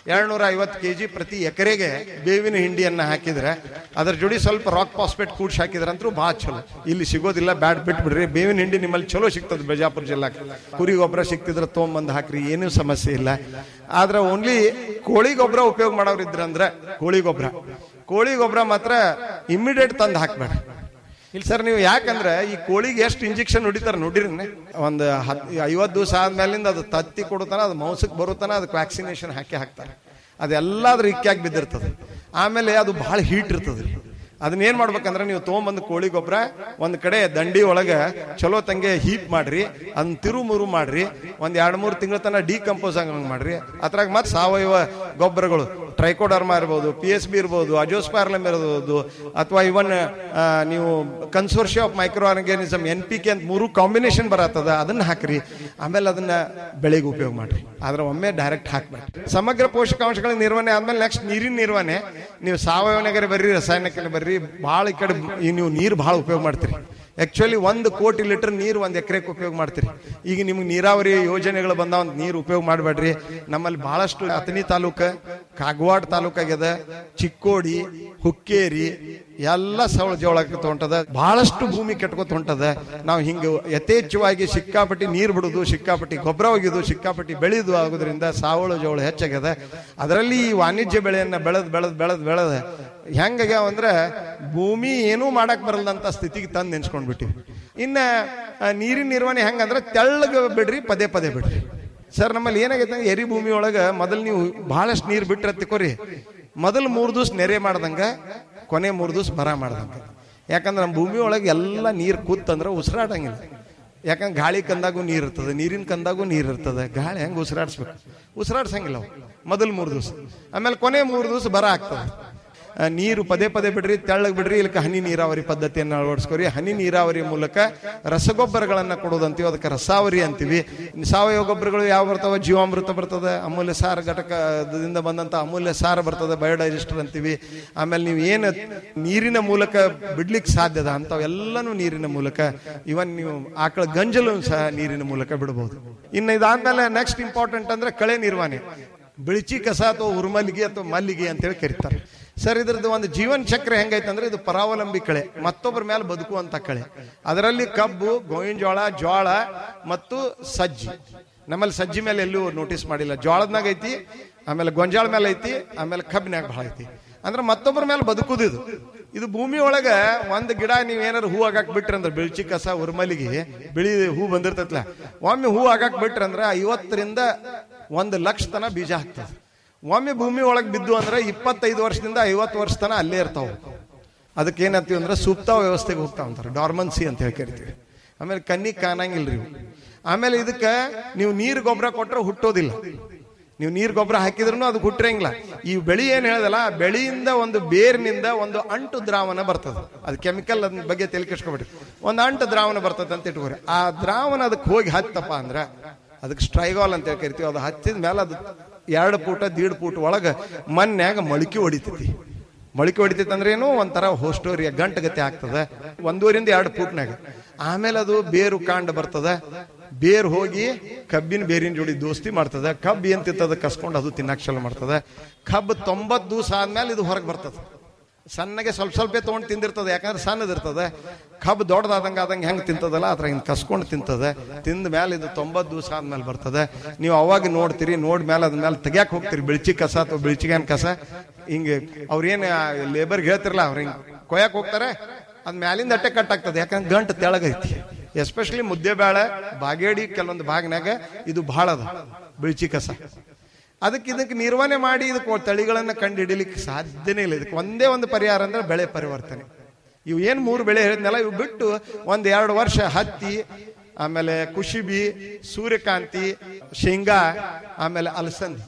ಎರಡ್ನೂರ ಐವತ್ತು ಕೆಜಿ ಪ್ರತಿ ಎಕರೆಗೆ ಬೇವಿನ ಹಿಂಡಿಯನ್ನ ಹಾಕಿದ್ರೆ ಅದ್ರ ಜೋಡಿ ಸ್ವಲ್ಪ ರಾಕ್ ಪಾಸ್ಪೇಟ್ ಕೂಡ್ಸಿ ಹಾಕಿದ್ರೆ ಅಂತೂ ಭಾಳ ಚಲೋ ಇಲ್ಲಿ ಸಿಗೋದಿಲ್ಲ ಬ್ಯಾಡ್ ಬಿಟ್ಬಿಡ್ರಿ ಬೇವಿನ ಹಿಂಡಿ ನಿಮ್ಮಲ್ಲಿ ಚಲೋ ಸಿಗ್ತದೆ ಬಿಜಾಪುರ ಜಿಲ್ಲಾಕ್ಕೆ ಕುರಿ ಗೊಬ್ಬರ ಸಿಕ್ತಿದ್ರೆ ತೊಗೊಂಬಂದು ಹಾಕ್ರಿ ಏನೂ ಸಮಸ್ಯೆ ಇಲ್ಲ ಆದ್ರೆ ಓನ್ಲಿ ಕೋಳಿ ಗೊಬ್ಬರ ಉಪಯೋಗ ಮಾಡೋರು ಇದ್ರಂದ್ರೆ ಕೋಳಿ ಗೊಬ್ಬರ ಕೋಳಿ ಗೊಬ್ಬರ ಮಾತ್ರ ಇಮ್ಮಿಡಿಯೇಟ್ ತಂದು ಹಾಕ್ಬೇಡ ಇಲ್ಲ ಸರ್ ನೀವು ಯಾಕಂದ್ರೆ ಈ ಕೋಳಿಗೆ ಎಷ್ಟು ಇಂಜೆಕ್ಷನ್ ಹೊಡಿತಾರೆ ನೋಡಿರಿ ಒಂದು ಹತ್ ಐವತ್ತು ದಿವಸ ಆದ್ಮೇಲಿಂದ ಅದು ತತ್ತಿ ಕೊಡುತ್ತಾನ ಅದು ಮೌಸಕ್ಕೆ ಬರುತ್ತಾನ ಅದಕ್ಕೆ ವ್ಯಾಕ್ಸಿನೇಷನ್ ಹಾಕಿ ಹಾಕ್ತಾರೆ ಅದೆಲ್ಲಾದ್ರೂ ಇಕ್ಕಾಗಿ ಬಿದ್ದಿರ್ತದೆ ಆಮೇಲೆ ಅದು ಬಹಳ ಹೀಟ್ ಇರ್ತದೆ ರೀ ಅದನ್ನ ಏನ್ ಮಾಡ್ಬೇಕಂದ್ರೆ ನೀವು ತೊಗೊಂಬಂದು ಕೋಳಿ ಗೊಬ್ಬರ ಒಂದ್ ಕಡೆ ದಂಡಿ ಒಳಗ ಚಲೋ ತಂಗೆ ಹೀಪ್ ಮಾಡ್ರಿ ಅದನ್ನ ತಿರು ಮುರು ಮಾಡ್ರಿ ಒಂದ್ ಎರಡ್ ಮೂರು ತಿಂಗಳ ತನಕ ಡಿಕಂಪೋಸ್ ಆಗಂಗ್ ಮಾಡ್ರಿ ಅದ್ರಾಗ ಮತ್ತೆ ಸಾವಯವ ಗೊಬ್ಬರಗಳು ಟ್ರೈಕೋಡರ್ಮಾ ಇರ್ಬೋದು ಪಿ ಎಸ್ ಬಿ ಇರ್ಬೋದು ಅಜೋಸ್ಪಾರ್ಲಮ್ ಇರ್ಬೋದು ಅಥವಾ ಇವನ್ ನೀವು consortia of micro organism N P K ಅಂತ ಮೂರು ಕಾಂಬಿನೇಷನ್ ಬರತ್ತದ ಅದನ್ನ ಹಾಕ್ರಿ ಆಮೇಲೆ ಅದನ್ನ ಬೆಳೆಗೆ ಉಪಯೋಗ ಮಾಡ್ರಿ ಆದ್ರೆ ಒಮ್ಮೆ ಡೈರೆಕ್ಟ್ ಹಾಕ್ಬೇಡ್ರಿ ಸಮಗ್ರ ಪೋಷಕಾಂಶಗಳ ನಿರ್ವಹಣೆ ಆದ್ಮೇಲೆ ನೆಕ್ಸ್ಟ್ ನೀರಿನ ನಿರ್ವಹಣೆ ನೀವು ಸಾವಯವನಗರ ಬರ್ರಿ ರಾಸಾಯನಿಕ ಬರ್ರಿ ಭಾಳ ಈ ಕಡೆ ಈ ನೀವು ನೀರು ಭಾಳ ಉಪಯೋಗ ಮಾಡ್ತೀರಿ ಆಕ್ಚುಲಿ ಒಂದು ಕೋಟಿ ಲೀಟರ್ ನೀರು ಒಂದು ಎಕರೆಗೆ ಉಪಯೋಗ ಮಾಡ್ತೀರಿ ಈಗ ನಿಮ್ಗೆ ನೀರಾವರಿ ಯೋಜನೆಗಳು ಬಂದಾವ ನೀರು ಉಪಯೋಗ ಮಾಡಬೇಡ್ರಿ ನಮ್ಮಲ್ಲಿ ಬಹಳಷ್ಟು ಅತನಿ ತಾಲೂಕ ಕಾಗವಾಡ ತಾಲೂಕಾಗ್ಯದ ಚಿಕ್ಕೋಡಿ ಹುಕ್ಕೇರಿ ಎಲ್ಲ ಸವಳ ಜೋಳಕ್ಕೆ ಹೊಂಟದ ಬಹಳಷ್ಟು ಭೂಮಿ ಕೆಟ್ಕೋತ ಹೊಂಟದ ನಾವು ಹಿಂಗೆ ಯಥೇಚ್ಛವಾಗಿ ಸಿಕ್ಕಾಪಟ್ಟಿ ನೀರು ಬಿಡುದು ಸಿಕ್ಕಾಪಟ್ಟಿ ಗೊಬ್ಬರ ಒಗೆದು ಸಿಕ್ಕಾಪಟ್ಟಿ ಬೆಳೆದು ಆಗೋದ್ರಿಂದ ಸಾವಳ ಜೋಳ ಹೆಚ್ಚಾಗ್ಯದ ಅದರಲ್ಲಿ ಈ ವಾಣಿಜ್ಯ ಬೆಳೆಯನ್ನ ಬೆಳೆದ್ ಬೆಳೆದ್ ಬೆಳೆದ್ ಬೆಳೆದ ಹೆಂಗಾಗ್ಯಾವ ಅಂದ್ರೆ ಭೂಮಿ ಏನೂ ಮಾಡಕ್ ಬರಲ್ಲಂತ ಸ್ಥಿತಿಗೆ ತಂದು ನೆನ್ಸ್ಕೊಂಡ್ಬಿಟ್ಟಿವಿ ಇನ್ನ ಆ, ನೀರಿನ ನಿರ್ವಹಣೆ ಹೆಂಗಂದ್ರೆ ತೆಳ್ಳಗ ಬಿಡ್ರಿ ಪದೇ ಪದೇ ಬಿಡ್ರಿ ಸರ್ ನಮ್ಮಲ್ಲಿ ಏನಾಗೈತೆ ಅಂದ್ರೆ ಎರಿ ಭೂಮಿ ಒಳಗ ಮೊದಲು ನೀವು ಬಹಳಷ್ಟು ನೀರು ಬಿಟ್ರೆ ತಿಕ್ಕೋರಿ ಮೊದಲು ಮೂರು ದಿವಸ ನೆರೆ ಮಾಡ್ದಂಗ ಕೊನೆ ಮೂರು ದಿವಸ ಬರ ಮಾಡ್ದಂಗ ಯಾಕಂದ್ರೆ ನಮ್ಮ ಭೂಮಿ ಒಳಗೆ ಎಲ್ಲ ನೀರು ಕೂತಂದ್ರೆ ಉಸಿರಾಡಂಗಿಲ್ಲ ಯಾಕಂದ್ರೆ ಗಾಳಿ ಕಂದಾಗೂ ನೀರು ಇರ್ತದೆ ನೀರಿನ ಕಂದಾಗೂ ನೀರು ಇರ್ತದೆ ಗಾಳಿ ಹೆಂಗೆ ಉಸಿರಾಡಿಸ್ಬೇಕು ಉಸಿರಾಡ್ಸಂಗಿಲ್ಲ ಅವು ಮೊದಲು ಮೂರು ದಿವಸ ಆಮೇಲೆ ಕೊನೆ ಮೂರು ದಿವಸ ಬರ ಆಗ್ತದೆ ಆ, ನೀರು ಪದೇ ಪದೇ ಬಿಡ್ರಿ ತೆಳ್ಳಗ್ ಬಿಡ್ರಿ ಇಲ್ಲಕ ಹನಿ ನೀರಾವರಿ ಪದ್ಧತಿಯನ್ನು ಅಳವಡಿಸ್ಕೊರಿ ಹನಿ ನೀರಾವರಿ ಮೂಲಕ ರಸಗೊಬ್ಬರಗಳನ್ನ ಕೊಡೋದಂತೀವಿ ಅದಕ್ಕೆ ರಸಾವರಿ ಅಂತೀವಿ ಸಾವಯವ ಗೊಬ್ಬರಗಳು ಯಾವ ಬರ್ತಾವ ಜೀವಾಮೃತ ಬರ್ತದೆ ಅಮೂಲ್ಯ ಸಾರ ಘಟಕದಿಂದ ಬಂದಂತ ಅಮೂಲ್ಯ ಸಾರ ಬರ್ತದೆ ಬಯೋಡೈಜೆಸ್ಟರ್ ಅಂತೀವಿ ಆಮೇಲೆ ನೀವು ಏನು ನೀರಿನ ಮೂಲಕ ಬಿಡ್ಲಿಕ್ಕೆ ಸಾಧ್ಯದ ಅಂಥವೆಲ್ಲನೂ ನೀರಿನ ಮೂಲಕ ಇವನ್ ನೀವು ಆಕಳ ಗಂಜಲು ಸಹ ನೀರಿನ ಮೂಲಕ ಬಿಡಬಹುದು ಇನ್ನು ಇದಾದ್ಮೇಲೆ ನೆಕ್ಸ್ಟ್ ಇಂಪಾರ್ಟೆಂಟ್ ಅಂದ್ರೆ ಕಳೆ ನಿರ್ವಹಣೆ ಬಿಳಿಚಿ ಕಸ ಅಥವಾ ಉರುಮಲ್ಲಿಗೆ ಅಥವಾ ಮಲ್ಲಿಗೆ ಅಂತೇಳಿ ಕರೀತಾರೆ ಸರ್ ಇದ್ರದ್ದು ಒಂದು ಜೀವನ ಚಕ್ರ ಹೆಂಗೈತೆ ಅಂದ್ರೆ ಇದು ಪರಾವಲಂಬಿ ಕಳೆ ಮತ್ತೊಬ್ಬರ ಮೇಲೆ ಬದುಕುವಂತ ಕಳೆ ಅದರಲ್ಲಿ ಕಬ್ಬು ಗೋವಿನ ಜೋಳ ಜೋಳ ಮತ್ತು ಸಜ್ಜಿ ನಮ್ಮಲ್ಲಿ ಸಜ್ಜಿ ಮೇಲೆ ಎಲ್ಲೂ ನೋಟಿಸ್ ಮಾಡಿಲ್ಲ ಜೋಳದ್ನಾಗ ಐತಿ ಆಮೇಲೆ ಗೊಂಜಾಳ ಮೇಲೆ ಐತಿ ಆಮೇಲೆ ಕಬ್ಬಿನಾಗ ಬಹಳ ಐತಿ ಅಂದ್ರೆ ಮತ್ತೊಬ್ಬರ ಮೇಲೆ ಬದುಕುದು ಇದು ಇದು ಭೂಮಿ ಒಳಗ ಒಂದ್ ಗಿಡ ನೀವ್ ಏನಾರು ಹೂ ಆಗಾಕ್ ಬಿಟ್ರಿ ಅಂದ್ರೆ ಬೆಳ್ಚಿ ಕಸ ಉರ್ಮಲಿಗೆ ಬಿಳಿ ಹೂ ಬಂದಿರ್ತೈತ್ಲ ಒಮ್ಮೆ ಹೂ ಆಗಾಕ್ ಬಿಟ್ರಿ ಅಂದ್ರೆ ಐವತ್ತರಿಂದ ಒಂದು ಲಕ್ಷ ತನ ಬೀಜ ಹಾಕ್ತದೆ ಒಮ್ಮೆ ಭೂಮಿ ಒಳಗೆ ಬಿದ್ದು ಅಂದ್ರೆ ಇಪ್ಪತ್ತೈದು ವರ್ಷದಿಂದ ಐವತ್ತು ವರ್ಷ ತನ ಅಲ್ಲೇ ಇರ್ತಾವ ಅದಕ್ಕೆ ಏನಂತೀವಿ ಅಂದ್ರೆ ಸೂಕ್ತ ವ್ಯವಸ್ಥೆಗೆ ಹೋಗ್ತಾವ ಅಂತಾರೆ ಡಾರ್ಮನ್ಸಿ ಅಂತ ಹೇಳಿ ಕರಿತೀವಿ ಆಮೇಲೆ ಕಣ್ಣಿ ಕಾಣಂಗಿಲ್ರಿ ಇವು ಆಮೇಲೆ ಇದಕ್ಕೆ ನೀವು ನೀರು ಗೊಬ್ಬರ ಕೊಟ್ರೆ ಹುಟ್ಟೋದಿಲ್ಲ ನೀವು ನೀರು ಗೊಬ್ಬರ ಹಾಕಿದ್ರು ಅದು ಹುಟ್ಟಿರಂಗಿಲ್ಲ ಈ ಬೆಳಿ ಏನ್ ಹೇಳ್ದಲ್ಲ ಆ ಬೆಳೆಯಿಂದ ಒಂದು ಬೇರಿನಿಂದ ಒಂದು ಅಂಟು ದ್ರಾವಣ ಬರ್ತದೆ ಅದು ಕೆಮಿಕಲ್ ಅದ್ರ ಬಗ್ಗೆ ತೆಲಿಕೆಸ್ಕೊಬೇಡಿ ಒಂದು ಅಂಟು ದ್ರಾವಣ ಬರ್ತದೆ ಅಂತ ಇಟ್ಕೋರಿ ಆ ದ್ರಾವಣ ಅದಕ್ಕೆ ಹೋಗಿ ಹತ್ತಪ್ಪ ಅಂದ್ರೆ ಅದಕ್ಕೆ ಸ್ಟ್ರೈಗಾಲ್ ಅಂತ ಹೇಳಿ ಕರಿತೀವಿ ಅದು ಹತ್ತಿದ ಮೇಲೆ ಅದು ಎರಡು ಫೂಟ ದೀಡ್ ಫೂಟ್ ಒಳಗೆ ಮನ್ಯಾಗ ಮೊಳಕೆ ಹೊಡಿತೈತಿ ಮೊಳಕೆ ಹೊಡಿತೈತಿ ಅಂದ್ರೆ ಏನು ಒಂಥರ ಹೋಸ್ಟೋರಿಯ ಗಂಟಗತಿ ಆಗ್ತದೆ ಒಂದೂರಿಂದ ಎರಡು ಫೂಟ್ನಾಗ ಆಮೇಲೆ ಅದು ಬೇರು ಕಾಂಡ ಬರ್ತದೆ ಬೇರ್ ಹೋಗಿ ಕಬ್ಬಿನ ಬೇರಿನ ಜೋಡಿ ದೋಸ್ತಿ ಮಾಡ್ತದೆ ಕಬ್ಬು ಏನ್ ತಿಂತದ ಕಸ್ಕೊಂಡು ಅದು ತಿನ್ನಕ್ ಚಾಲು ಮಾಡ್ತದೆ ಕಬ್ಬು ತೊಂಬತ್ತು ದಿವಸ ಆದ್ಮೇಲೆ ಇದು ಹೊರಗೆ ಬರ್ತದೆ ಸಣ್ಣಗೆ ಸ್ವಲ್ಪ ಸ್ವಲ್ಪ ತೊಗೊಂಡು ತಿಂದಿರ್ತದೆ ಯಾಕಂದ್ರೆ ಸಣ್ಣದಿರ್ತದೆ ಕಬ್ಬು ದೊಡ್ಡದಾದಂಗೆ ಆದಂಗೆ ಹೆಂಗೆ ತಿಂತದಲ್ಲ ಅದ್ರ ಹಿಂಗೆ ಕಸ್ಕೊಂಡು ತಿಂತದೆ ತಿಂದ ಮೇಲೆ ಇದು ತೊಂಬತ್ತು ದಿವಸ ಆದ್ಮೇಲೆ ಬರ್ತದೆ ನೀವು ಅವಾಗ ನೋಡ್ತೀರಿ ನೋಡ್ ಮೇಲೆ ಅದ್ರ ಮೇಲೆ ತೆಗ್ಯಾಕ್ ಹೋಗ್ತೀರಿ ಬಿಳ್ಚಿ ಕಸ ಅಥವಾ ಬಿಳ್ಚಿಗನ್ ಕಸ ಹಿಂಗೆ ಅವ್ರೇನು ಲೇಬರ್ಗೆ ಹೇಳ್ತಿರಲ್ಲ ಅವ್ರು ಹಿಂಗೆ ಕೊಯ್ಯಾಕ್ ಹೋಗ್ತಾರೆ ಅದ್ ಮ್ಯಾಲಿಂದ ಅಟ್ಟೆ ಕಟ್ ಆಗ್ತದೆ ಯಾಕಂದ್ರೆ ಗಂಟು ತೆಳಗೈತಿ ಎಸ್ಪೆಷಲಿ ಮುದ್ದೆ ಬೇಳೆ ಬಾಗೇಡಿ ಕೆಲವೊಂದು ಭಾಗನಾಗ ಇದು ಬಹಳ ಅದ ಬಿಳ್ಚಿ ಕಸ ಅದಕ್ಕೆ ಇದಕ್ಕೆ ನಿರ್ವಹಣೆ ಮಾಡಿ ಇದಕ್ಕೆ ತಳಿಗಳನ್ನ ಕಂಡು ಹಿಡಿಲಿಕ್ಕೆ ಸಾಧ್ಯನೇ ಇಲ್ಲ ಇದಕ್ಕೆ ಒಂದೇ ಒಂದು ಪರಿಹಾರ ಅಂದ್ರೆ ಬೆಳೆ ಪರಿವರ್ತನೆ ಇವು ಏನ್ ಮೂರು ಬೆಳೆ ಹೇಳಿದ್ನಲ್ಲ ಇವು ಬಿಟ್ಟು ಒಂದ್ ಎರಡು ವರ್ಷ ಹತ್ತಿ ಆಮೇಲೆ ಕುಶಿಬಿ ಸೂರ್ಯಕಾಂತಿ ಶೇಂಗಾ ಆಮೇಲೆ ಅಲಸಂದಿ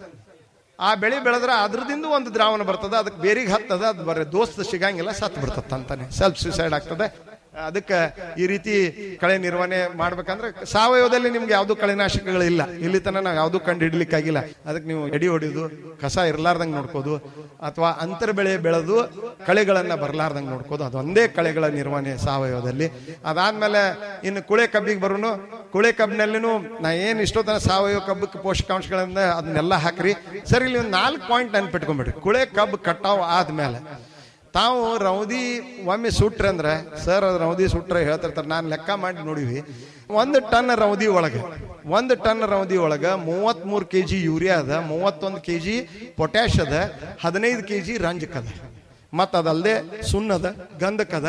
ಆ ಬೆಳೆ ಬೆಳೆದ್ರೆ ಅದ್ರದಿಂದ ಒಂದು ದ್ರಾವಣ ಬರ್ತದೆ ಅದಕ್ಕೆ ಬೇರಿಗೆ ಹತ್ತದ ಅದು ಬರೀ ದೋಸ್ತ ಸಿಗಂಗಿಲ್ಲ ಸತ್ ಬಿಡ್ತದೆ ಅಂತಾನೆ ಸೆಲ್ಫ್ ಸುಸೈಡ್ ಆಗ್ತದೆ ಅದಕ್ಕೆ ಈ ರೀತಿ ಕಳೆ ನಿರ್ವಹಣೆ ಮಾಡ್ಬೇಕಂದ್ರೆ ಸಾವಯವದಲ್ಲಿ ನಿಮ್ಗೆ ಯಾವ್ದು ಕಳೆನಾಶಕಗಳಿಲ್ಲ ಇಲ್ಲಿ ತನಕ ನಾವು ಯಾವ್ದು ಕಂಡು ಹಿಡ್ಲಿಕ್ಕಾಗಿಲ್ಲ ಅದಕ್ಕೆ ನೀವು ಎಡಿ ಹೊಡಿಯೋದು ಕಸ ಇರ್ಲಾರ್ದಂಗೆ ನೋಡ್ಕೋದು ಅಥವಾ ಅಂತರ ಬೆಳೆ ಬೆಳೆದು ಕಳೆಗಳನ್ನ ಬರ್ಲಾರ್ದಂಗೆ ನೋಡ್ಕೋದು ಅದೊಂದೇ ಕಳೆಗಳ ನಿರ್ವಹಣೆ ಸಾವಯವದಲ್ಲಿ ಅದಾದ್ಮೇಲೆ ಇನ್ನು ಕುಳೆ ಕಬ್ಬಿಗೆ ಬರೋನು ಕುಳೆ ಕಬ್ಬಿನಲ್ಲಿನೂ ನಾ ಏನು ಇಷ್ಟೋ ತನಕ ಸಾವಯವ ಕಬ್ಬಕ್ಕೆ ಪೋಷಕಾಂಶಗಳನ್ನ ಅದನ್ನೆಲ್ಲ ಹಾಕ್ರಿ ಸರ್ ಇಲ್ಲಿ ಒಂದು ನಾಲ್ಕು ಪಾಯಿಂಟ್ ನೆನ್ಪಿಟ್ಕೊಂಡ್ಬಿಡ್ರಿ ಕುಳೆ ಕಬ್ಬು ಕಟಾವ್ ಆದ್ಮೇಲೆ ತಾವು ರೌದಿ ಒಮ್ಮೆ ಸುಟ್ರೆ ಅಂದ್ರೆ ಸರ್ ಅದು ರೌದಿ ಸುಟ್ರೆ ಹೇಳ್ತಿರ್ತಾರೆ ನಾನು ಲೆಕ್ಕ ಮಾಡಿ ನೋಡಿವಿ ಒಂದು ಟನ್ ರೌದಿ ಒಳಗೆ ಒಂದು ಟನ್ ರೌದಿ ಒಳಗೆ ಮೂವತ್ಮೂರು ಕೆ ಜಿ ಯೂರಿಯಾ ಅದ ಮೂವತ್ತೊಂದು ಕೆ ಜಿ ಪೊಟ್ಯಾಶ್ ಅದ ಹದಿನೈದು ಕೆ ಜಿ ರಂಜಕ್ ಅದ ಮತ್ತು ಅದಲ್ಲದೆ ಸುಣ್ಣದ ಗಂಧಕದ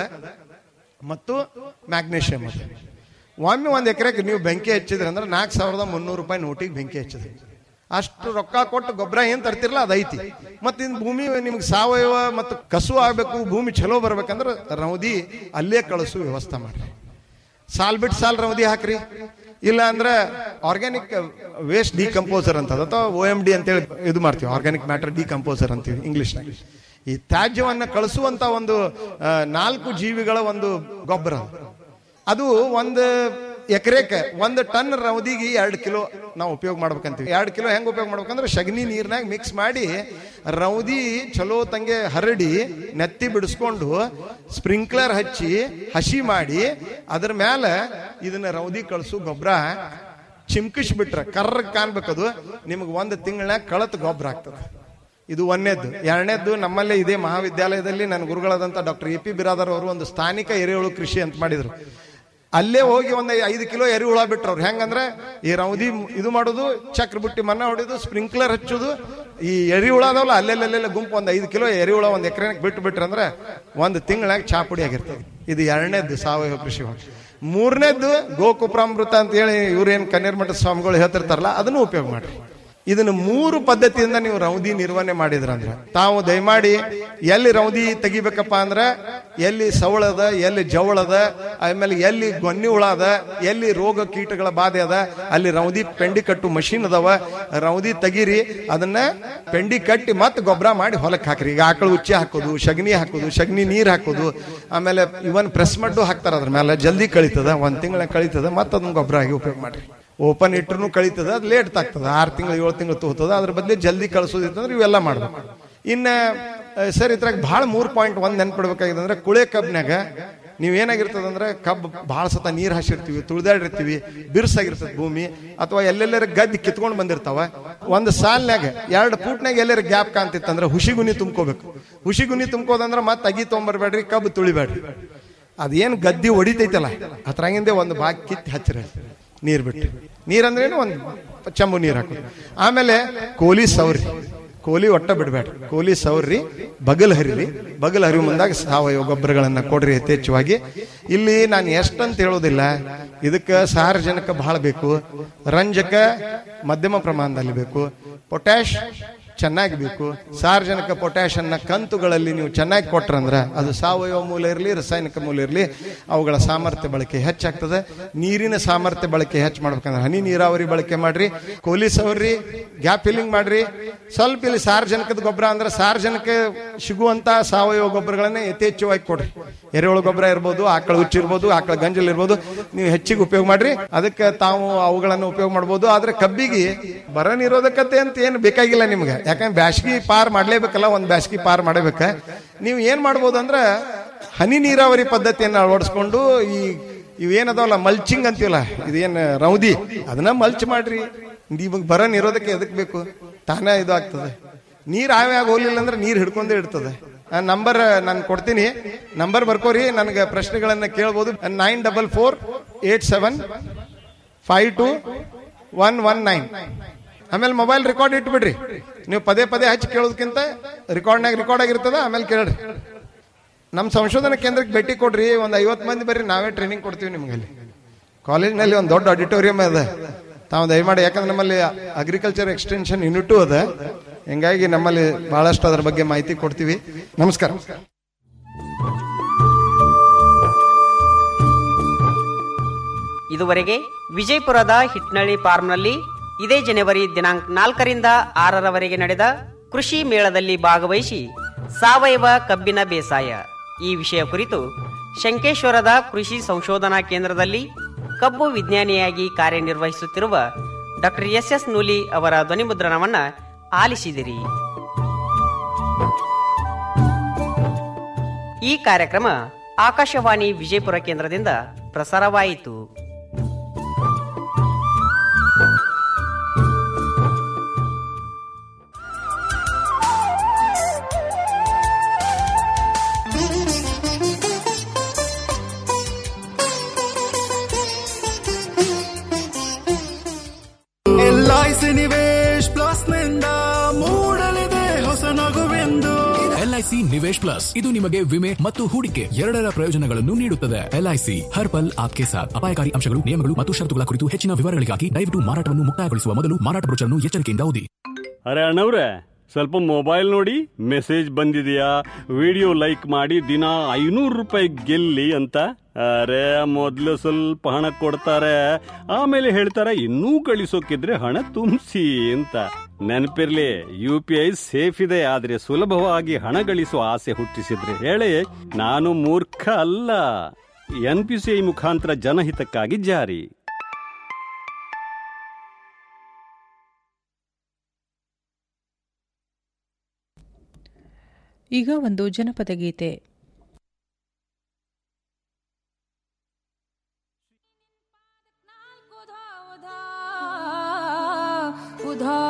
ಮತ್ತು ಮ್ಯಾಗ್ನೇಷಿಯಂ ಅದ ಒಮ್ಮೆ ಒಂದು ಎಕರೆಗೆ ನೀವು ಬೆಂಕಿ ಹಚ್ಚಿದ್ರಿ ಅಂದ್ರೆ ನಾಲ್ಕು ಸಾವಿರದ ಮುನ್ನೂರು ರೂಪಾಯಿ ನೋಟಿಗೆ ಬೆಂಕಿ ಹಚ್ಚಿದ್ರಿ ಅಷ್ಟು ರೊಕ್ಕ ಕೊಟ್ಟು ಗೊಬ್ಬರ ಏನ್ ತರ್ತಿರಲ್ಲ ಅದೈತಿ ಮತ್ತೆ ಇನ್ ಭೂಮಿ ನಿಮ್ಗೆ ಸಾವಯವ ಮತ್ತು ಕಸು ಆಗ್ಬೇಕು ಭೂಮಿ ಚಲೋ ಬರ್ಬೇಕಂದ್ರೆ ರೌದಿ ಅಲ್ಲೇ ಕಳಿಸು ವ್ಯವಸ್ಥೆ ಮಾಡ್ರಿ ಸಾಲ್ ಬಿಟ್ಟು ಸಾಲ್ ರೌದಿ ಹಾಕ್ರಿ ಇಲ್ಲ ಅಂದ್ರೆ ಆರ್ಗ್ಯಾನಿಕ್ ವೇಸ್ಟ್ ಡಿಕಂಪೋಸರ್ ಅಂತ ಅಥವಾ ಓ ಎಂ ಡಿ ಅಂತೇಳಿ ಇದು ಮಾಡ್ತೀವಿ ಆರ್ಗ್ಯಾನಿಕ್ ಮ್ಯಾಟರ್ ಡಿಕಂಪೋಸರ್ ಅಂತೀವಿ ಇಂಗ್ಲಿಷ್ನಾಗ ಈ ತ್ಯಾಜ್ಯವನ್ನ ಕಳಿಸುವಂತ ಒಂದು ಆ, ನಾಲ್ಕು ಜೀವಿಗಳ ಒಂದು ಗೊಬ್ಬರ ಅದು ಒಂದು ಎಕರೆಕ್ಕೆ ಒಂದು ಟನ್ ರೌದಿಗೆ ಎರಡು ಕಿಲೋ ನಾವು ಉಪಯೋಗ ಮಾಡ್ಬೇಕಂತೀವಿ ಎರಡು ಕಿಲೋ ಹೆಂಗ್ ಉಪಯೋಗ ಮಾಡ್ಬೇಕಂದ್ರೆ ಶಗನಿ ನೀರ್ನಾಗ ಮಿಕ್ಸ್ ಮಾಡಿ ರೌದಿ ಚಲೋ ತಂಗೆ ಹರಡಿ ನೆತ್ತಿ ಬಿಡಿಸ್ಕೊಂಡು ಸ್ಪ್ರಿಂಕ್ಲರ್ ಹಚ್ಚಿ ಹಸಿ ಮಾಡಿ ಅದ್ರ ಮೇಲೆ ಇದನ್ನ ರೌದಿ ಕಳಿಸು ಗೊಬ್ಬರ ಚಿಮ್ಕಿಸ್ ಬಿಟ್ರೆ ಕರ್ರ ಕಾಣ್ಬೇಕದು ನಿಮ್ಗೆ ಒಂದು ತಿಂಗಳನ್ಯಾಗ ಕಳತ್ ಗೊಬ್ಬರ ಆಗ್ತದೆ ಇದು ಒಂದನೇದ್ದು ಎರಡನೇದ್ದು ನಮ್ಮಲ್ಲೇ ಇದೇ ಮಹಾವಿದ್ಯಾಲಯದಲ್ಲಿ ನನ್ನ ಗುರುಗಳಾದಂಥ ಡಾಕ್ಟರ್ ಎ ಪಿ ಬಿರಾದರ್ ಅವರು ಒಂದು ಸ್ಥಾನಿಕ ಎರೆಹುಳು ಕೃಷಿ ಅಂತ ಮಾಡಿದ್ರು ಅಲ್ಲೇ ಹೋಗಿ ಒಂದು ಐದು ಕಿಲೋ ಎರೆಹುಳ ಬಿಟ್ರು ಅವ್ರು ಹೆಂಗಂದ್ರೆ ಈ ರೌದಿ ಇದು ಮಾಡೋದು ಚಕ್ರ ಬುಟ್ಟಿ ಮನ್ನ ಹೊಡೆದು ಸ್ಪ್ರಿಂಕ್ಲರ್ ಹಚ್ಚೋದು ಈ ಎರೆಹುಳ ಅದಾವಲ್ಲ ಅಲ್ಲೆಲ್ಲೆಲ್ಲ ಗುಂಪು ಒಂದು ಐದು ಕಿಲೋ ಎರೆಹುಳ ಒಂದು ಎಕರೆ ಬಿಟ್ಟು ಬಿಟ್ರೆ ಅಂದ್ರೆ ಒಂದು ತಿಂಗಳಾಗ ಚಾಪುಡಿ ಆಗಿರ್ತದೆ ಇದು ಎರಡನೇದ್ದು ಸಾವಯವ ಕೃಷಿ ಮೂರನೇದ್ದು ಗೋಕುಪ್ರಾಮೃತ ಅಂತ ಹೇಳಿ ಇವ್ರೇನು ಕನ್ನೇರ್ಮಠ ಸ್ವಾಮಿಗಳು ಹೇಳ್ತಿರ್ತಾರಲ್ಲ ಅದನ್ನು ಉಪಯೋಗ ಮಾಡ್ರಿ ಇದನ್ನು ಮೂರು ಪದ್ಧತಿಯಿಂದ ನೀವು ರೌದಿ ನಿರ್ವಹಣೆ ಮಾಡಿದ್ರಂದ್ರೆ ತಾವು ದಯಮಾಡಿ ಎಲ್ಲಿ ರೌದಿ ತೆಗಿಬೇಕಪ್ಪ ಅಂದ್ರೆ ಎಲ್ಲಿ ಸವಳದ ಎಲ್ಲಿ ಜವಳದ ಆಮೇಲೆ ಎಲ್ಲಿ ಗೊನ್ನಿ ಹುಳ ಅದ ಎಲ್ಲಿ ರೋಗ ಕೀಟಗಳ ಬಾಧೆ ಅದ ಅಲ್ಲಿ ರೌದಿ ಪೆಂಡಿ ಕಟ್ಟು ಮಷೀನ್ ಅದಾವ ರೌದಿ ತೆಗೀರಿ ಅದನ್ನ ಪೆಂಡಿ ಕಟ್ಟಿ ಮತ್ತೆ ಗೊಬ್ಬರ ಮಾಡಿ ಹೊಲಕ್ಕೆ ಹಾಕ್ರಿ ಈಗ ಆಕಳು ಉಚ್ಚಿ ಹಾಕೋದು ಶಗನಿ ಹಾಕೋದು ಶಗನಿ ನೀರ್ ಹಾಕೋದು ಆಮೇಲೆ ಇವನ್ ಪ್ರೆಸ್ ಮಡ್ಡು ಹಾಕ್ತಾರ ಅದ್ರ ಮೇಲೆ ಜಲ್ದಿ ಕಳಿತದ ಒಂದ್ ತಿಂಗಳ ಕಳಿತದ ಮತ್ತೆ ಅದನ್ನ ಗೊಬ್ಬರ ಆಗಿ ಉಪಯೋಗ ಮಾಡ್ರಿ ಓಪನ್ ಇಟ್ರು ಕಳೀತದ ಅದು ಲೇಟ್ ಆಗ್ತದೆ ಆರು ತಿಂಗಳು ಏಳು ತಿಂಗಳು ತಗೋತದ ಅದ್ರ ಬದಲು ಜಲ್ದಿ ಕಳಿಸೋದಿತ್ತಂದ್ರೆ ಇವೆಲ್ಲ ಮಾಡ್ಬೇಕು ಇನ್ನ ಆ, ಸರ್ ಇದ್ರಾಗ ಭಾಳ ಮೂರ್ ಪಾಯಿಂಟ್ ಒಂದ್ ನೆನ್ಪಿಡ್ಬೇಕಾಗಿದೆ ಅಂದ್ರೆ ಕುಳೆ ಕಬ್ನಾಗ ನೀವ್ ಏನಾಗಿರ್ತದಂದ್ರೆ ಕಬ್ಬು ಭಾಳ ಸತ ನೀರ್ ಹಾಸಿರ್ತೀವಿ ತುಳಿದಾಡಿರ್ತೀವಿ ಬಿರ್ಸಾಗಿರ್ತದ ಭೂಮಿ ಅಥವಾ ಎಲ್ಲೆಲ್ಲರ ಗದ್ದಿ ಕಿತ್ಕೊಂಡ್ ಬಂದಿರ್ತಾವ ಒಂದು ಸಾಲ್ನಾಗ ಎರಡು ಫೂಟ್ನಾಗ ಎಲ್ಲರ ಗ್ಯಾಪ್ ಕಾಣ್ತಿತ್ತಂದ್ರೆ ಹುಸಿಗುನಿ ತುಂಬ್ಕೋಬೇಕು ಹುಸಿಗುನಿ ತುಂಬ್ಕೋದಂದ್ರೆ ಮತ್ತೆ ಅಗಿ ತೊಗೊಂಬರ್ಬೇಡ್ರಿ ಕಬ್ಬು ತುಳಿಬೇಡ್ರಿ ಅದೇನ್ ಗದ್ದಿ ಹೊಡಿತೈತಲ್ಲ ಅದ್ರಾಗಿಂದೆ ಒಂದು ಭಾಗ ಕಿತ್ತಿ ಹಚ್ಚಿರ ನೀರ್ ಬಿಟ್ಟು ನೀರಂದ್ರೇನು ಒಂದು ಚಂಬು ನೀರ್ ಹಾಕೋದು ಆಮೇಲೆ ಕೋಲಿ ಸೌರಿ ಕೋಲಿ ಒಟ್ಟ ಬಿಡಬೇಡ್ರಿ ಕೋಲಿ ಸೌರ್ರಿ ಬಗಲ್ ಹರಿರಿ ಬಗಲ್ ಹರಿವು ಮುಂದಾಗ ಸಾವಯವ ಗೊಬ್ಬರಗಳನ್ನ ಕೊಡ್ರಿ ಯಥೇಚ್ಛವಾಗಿ ಇಲ್ಲಿ ನಾನು ಎಷ್ಟಂತ ಹೇಳೋದಿಲ್ಲ ಇದಕ್ಕೆ ಸಾರಜನಕ ಬಹಳ ಬೇಕು ರಂಜಕ ಮಧ್ಯಮ ಪ್ರಮಾಣದಲ್ಲಿ ಬೇಕು ಪೊಟ್ಯಾಶ್ ಚೆನ್ನಾಗಿ ಬೇಕು ಸಾರ್ವಜನಿಕ ಪೊಟ್ಯಾಶ್ ಅನ್ನ ಕಂತುಗಳಲ್ಲಿ ನೀವು ಚೆನ್ನಾಗಿ ಕೊಟ್ರಂದ್ರ ಅದು ಸಾವಯವ ಮೂಲ ಇರಲಿ ರಾಸಾಯನಿಕ ಮೂಲ ಇರಲಿ ಅವುಗಳ ಸಾಮರ್ಥ್ಯ ಬಳಕೆ ಹೆಚ್ಚಾಗ್ತದೆ ನೀರಿನ ಸಾಮರ್ಥ್ಯ ಬಳಕೆ ಹೆಚ್ಚು ಮಾಡ್ಬೇಕಂದ್ರೆ ಹನಿ ನೀರಾವರಿ ಬಳಕೆ ಮಾಡ್ರಿ ಕೋಲಿ ಸವರ್ರಿ ಗ್ಯಾಪ್ ಫಿಲ್ಲಿಂಗ್ ಮಾಡ್ರಿ ಸ್ವಲ್ಪ ಇಲ್ಲಿ ಸಾರ್ವಜನಿಕದ ಗೊಬ್ಬರ ಅಂದ್ರೆ ಸಾರ್ವಜನಿಕ ಸಿಗುವಂತ ಸಾವಯವ ಗೊಬ್ಬರಗಳನ್ನೇ ಯಥೇಚ್ಛವಾಗಿ ಕೊಡ್ರಿ ಎರೆಹುಳು ಗೊಬ್ಬರ ಇರ್ಬೋದು ಆಕಳ ಹುಚ್ಚು ಇರ್ಬೋದು ಆಕಳ ಗಂಜಲ್ ಇರ್ಬೋದು ನೀವು ಹೆಚ್ಚಿಗೆ ಉಪಯೋಗ ಮಾಡ್ರಿ ಅದಕ್ಕೆ ತಾವು ಅವುಗಳನ್ನು ಉಪಯೋಗ ಮಾಡ್ಬೋದು ಆದ್ರೆ ಕಬ್ಬಿಗೆ ಬರ ನಿರೋಧಕತೆ ಅಂತ ಏನು ಬೇಕಾಗಿಲ್ಲ ನಿಮ್ಗೆ ಯಾಕಂದ್ರೆ ಬ್ಯಾಸ್ಗಿ ಪಾರ್ ಮಾಡ್ಲೇಬೇಕಲ್ಲ ಒಂದ್ ಬ್ಯಾಸ್ಗಿ ಪಾರ್ ಮಾಡಬೇಕ ನೀವು ಏನ್ ಮಾಡ್ಬೋದು ಅಂದ್ರೆ ಹನಿ ನೀರಾವರಿ ಪದ್ಧತಿಯನ್ನು ಅಳವಡಿಸ್ಕೊಂಡು ಈ ಇವೇನದಾವಲ್ಲ ಮಲ್ಚಿಂಗ್ ಅಂತೀವಲ್ಲ ಇದೇನ್ ರೌದಿ ಅದನ್ನ ಮಲ್ಚ್ ಮಾಡ್ರಿ ಇವಾಗ ಬರ ನಿರೋಧಕ ಎದಕ್ ಬೇಕು ತಾನೇ ಇದು ಆಗ್ತದೆ ನೀರ್ ಆವ್ಯಾಗ ಹೋಗ್ಲಿಲ್ಲ ಅಂದ್ರೆ ನೀರ್ ಹಿಡ್ಕೊಂಡೇ ಇರ್ತದೆ ನಂಬರ್ ನಾನು ಕೊಡ್ತೀನಿ ನಂಬರ್ ಬರ್ಕೋರಿ ನನಗೆ ಪ್ರಶ್ನೆಗಳನ್ನ ಕೇಳ್ಬೋದು nine double four eight seven five two one one nine ಆಮೇಲೆ ಮೊಬೈಲ್ ರೆಕಾರ್ಡ್ ಇಟ್ಬಿಡ್ರಿ ನೀವು ಪದೇ ಪದೇ ಹಚ್ಚಿ ಕೇಳೋದಕ್ಕಿಂತ ರೆಕಾರ್ಡ್ನಾಗ ರೆಕಾರ್ಡ್ ಆಗಿರ್ತದ ಆಮೇಲೆ ಕೇಳ್ರಿ ನಮ್ಮ ಸಂಶೋಧನಾ ಕೇಂದ್ರಕ್ಕೆ ಭೇಟಿ ಕೊಡ್ರಿ ಒಂದು ಐವತ್ತು ಮಂದಿ ಬರ್ರಿ ನಾವೇ ಟ್ರೈನಿಂಗ್ ಕೊಡ್ತೀವಿ ನಿಮ್ಗೆ ಅಲ್ಲಿ ಕಾಲೇಜ್ನಲ್ಲಿ ಒಂದು ದೊಡ್ಡ ಆಡಿಟೋರಿಯಂ ಅದ ತಾವು ದಯಮಾಡಿ ಯಾಕಂದ್ರೆ ನಮ್ಮಲ್ಲಿ ಅಗ್ರಿಕಲ್ಚರ್ ಎಕ್ಸ್ಟೆನ್ಷನ್ ಯೂನಿಟು ಅದ ಹಿಂಗಾಗಿ ನಮ್ಮಲ್ಲಿ ಬಹಳಷ್ಟು ಅದ್ರ ಬಗ್ಗೆ ಮಾಹಿತಿ ಕೊಡ್ತೀವಿ ನಮಸ್ಕಾರ ಇದುವರೆಗೆ ವಿಜಯಪುರದ ಹಿಟ್ನಳ್ಳಿ ಫಾರ್ಮ್ನಲ್ಲಿ ಇದೇ ಜನವರಿ ದಿನಾಂಕ ನಾಲ್ಕರಿಂದ ಆರರವರೆಗೆ ನಡೆದ ಕೃಷಿ ಮೇಳದಲ್ಲಿ ಭಾಗವಹಿಸಿ ಸಾವಯವ ಕಬ್ಬಿನ ಬೇಸಾಯ ಈ ವಿಷಯ ಕುರಿತು ಶಂಕೇಶ್ವರದ ಕೃಷಿ ಸಂಶೋಧನಾ ಕೇಂದ್ರದಲ್ಲಿ ಕಬ್ಬು ವಿಜ್ಞಾನಿಯಾಗಿ ಕಾರ್ಯನಿರ್ವಹಿಸುತ್ತಿರುವ ಡಾಕ್ಟರ್ ಎಸ್ ಎಸ್ ನೂಲಿ ಅವರ ಧ್ವನಿಮುದ್ರಣವನ್ನ ಆಲಿಸಿದಿರಿ ಈ ಕಾರ್ಯಕ್ರಮ ಆಕಾಶವಾಣಿ ವಿಜಯಪುರ ಕೇಂದ್ರದಿಂದ ಪ್ರಸಾರವಾಯಿತು ನಿವೇಶ್ ಪ್ಲಸ್ ಇದು ನಿಮಗೆ ವಿಮೆ ಮತ್ತು ಹೂಡಿಕೆ ಎರಡರ ಪ್ರಯೋಜನಗಳನ್ನು ನೀಡುತ್ತದೆ ಎಲ್ಐಸಿ ಹರ್ ಪಲ್ ಆಪ್ಕೆ ಸಾಥ್ ಅಪಾಯಕಾರಿ ಅಂಶಗಳು ನಿಯಮಗಳು ಮತ್ತು ಷರತ್ತುಗಳ ಕುರಿತು ಹೆಚ್ಚಿನ ವಿವರಗಳಿಗಾಗಿ ದಯವಿಟ್ಟು ಮಾರಾಟವನ್ನು ಮುಕ್ತಾಯಗೊಳಿಸುವ ಮೊದಲು ಮಾರಾಟ ಬ್ರೋಚರ್ನ್ನು ಎಚ್ಚರಿಕೆಯಿಂದ ಓದಿ ಅರೆ ಅಣ್ಣವ್ರೆ ಸ್ವಲ್ಪ ಮೊಬೈಲ್ ನೋಡಿ ಮೆಸೇಜ್ ಬಂದಿದೆಯಾ ವಿಡಿಯೋ ಲೈಕ್ ಮಾಡಿ ದಿನ ಐನೂರು ರೂಪಾಯಿ ಗೆಲ್ಲಿ ಅಂತ ಅರೆ ಮೊದಲು ಸ್ವಲ್ಪ ಹಣ ಕೊಡ್ತಾರೆ ಆಮೇಲೆ ಹೇಳ್ತಾರೆ ಇನ್ನೂ ಕಳಿಸೋಕಿದ್ರೆ ಹಣ ತುಂಬಿಸಿ ಅಂತ ನೆನಪಿರ್ಲಿ ಯು ಪಿ ಐ ಸೇಫ್ ಇದೆ ಆದ್ರೆ ಸುಲಭವಾಗಿ ಹಣ ಗಳಿಸುವ ಆಸೆ ಹುಟ್ಟಿಸಿದ್ರೆ ಹೇಳಿ ನಾನು ಮೂರ್ಖ ಅಲ್ಲ ಎನ್ ಪಿ ಸಿ ಐ ಮುಖಾಂತರ ಜನಹಿತಕ್ಕಾಗಿ ಜಾರಿ ಈಗ ಒಂದು ಜನಪದ ಗೀತೆ ಉಧಾ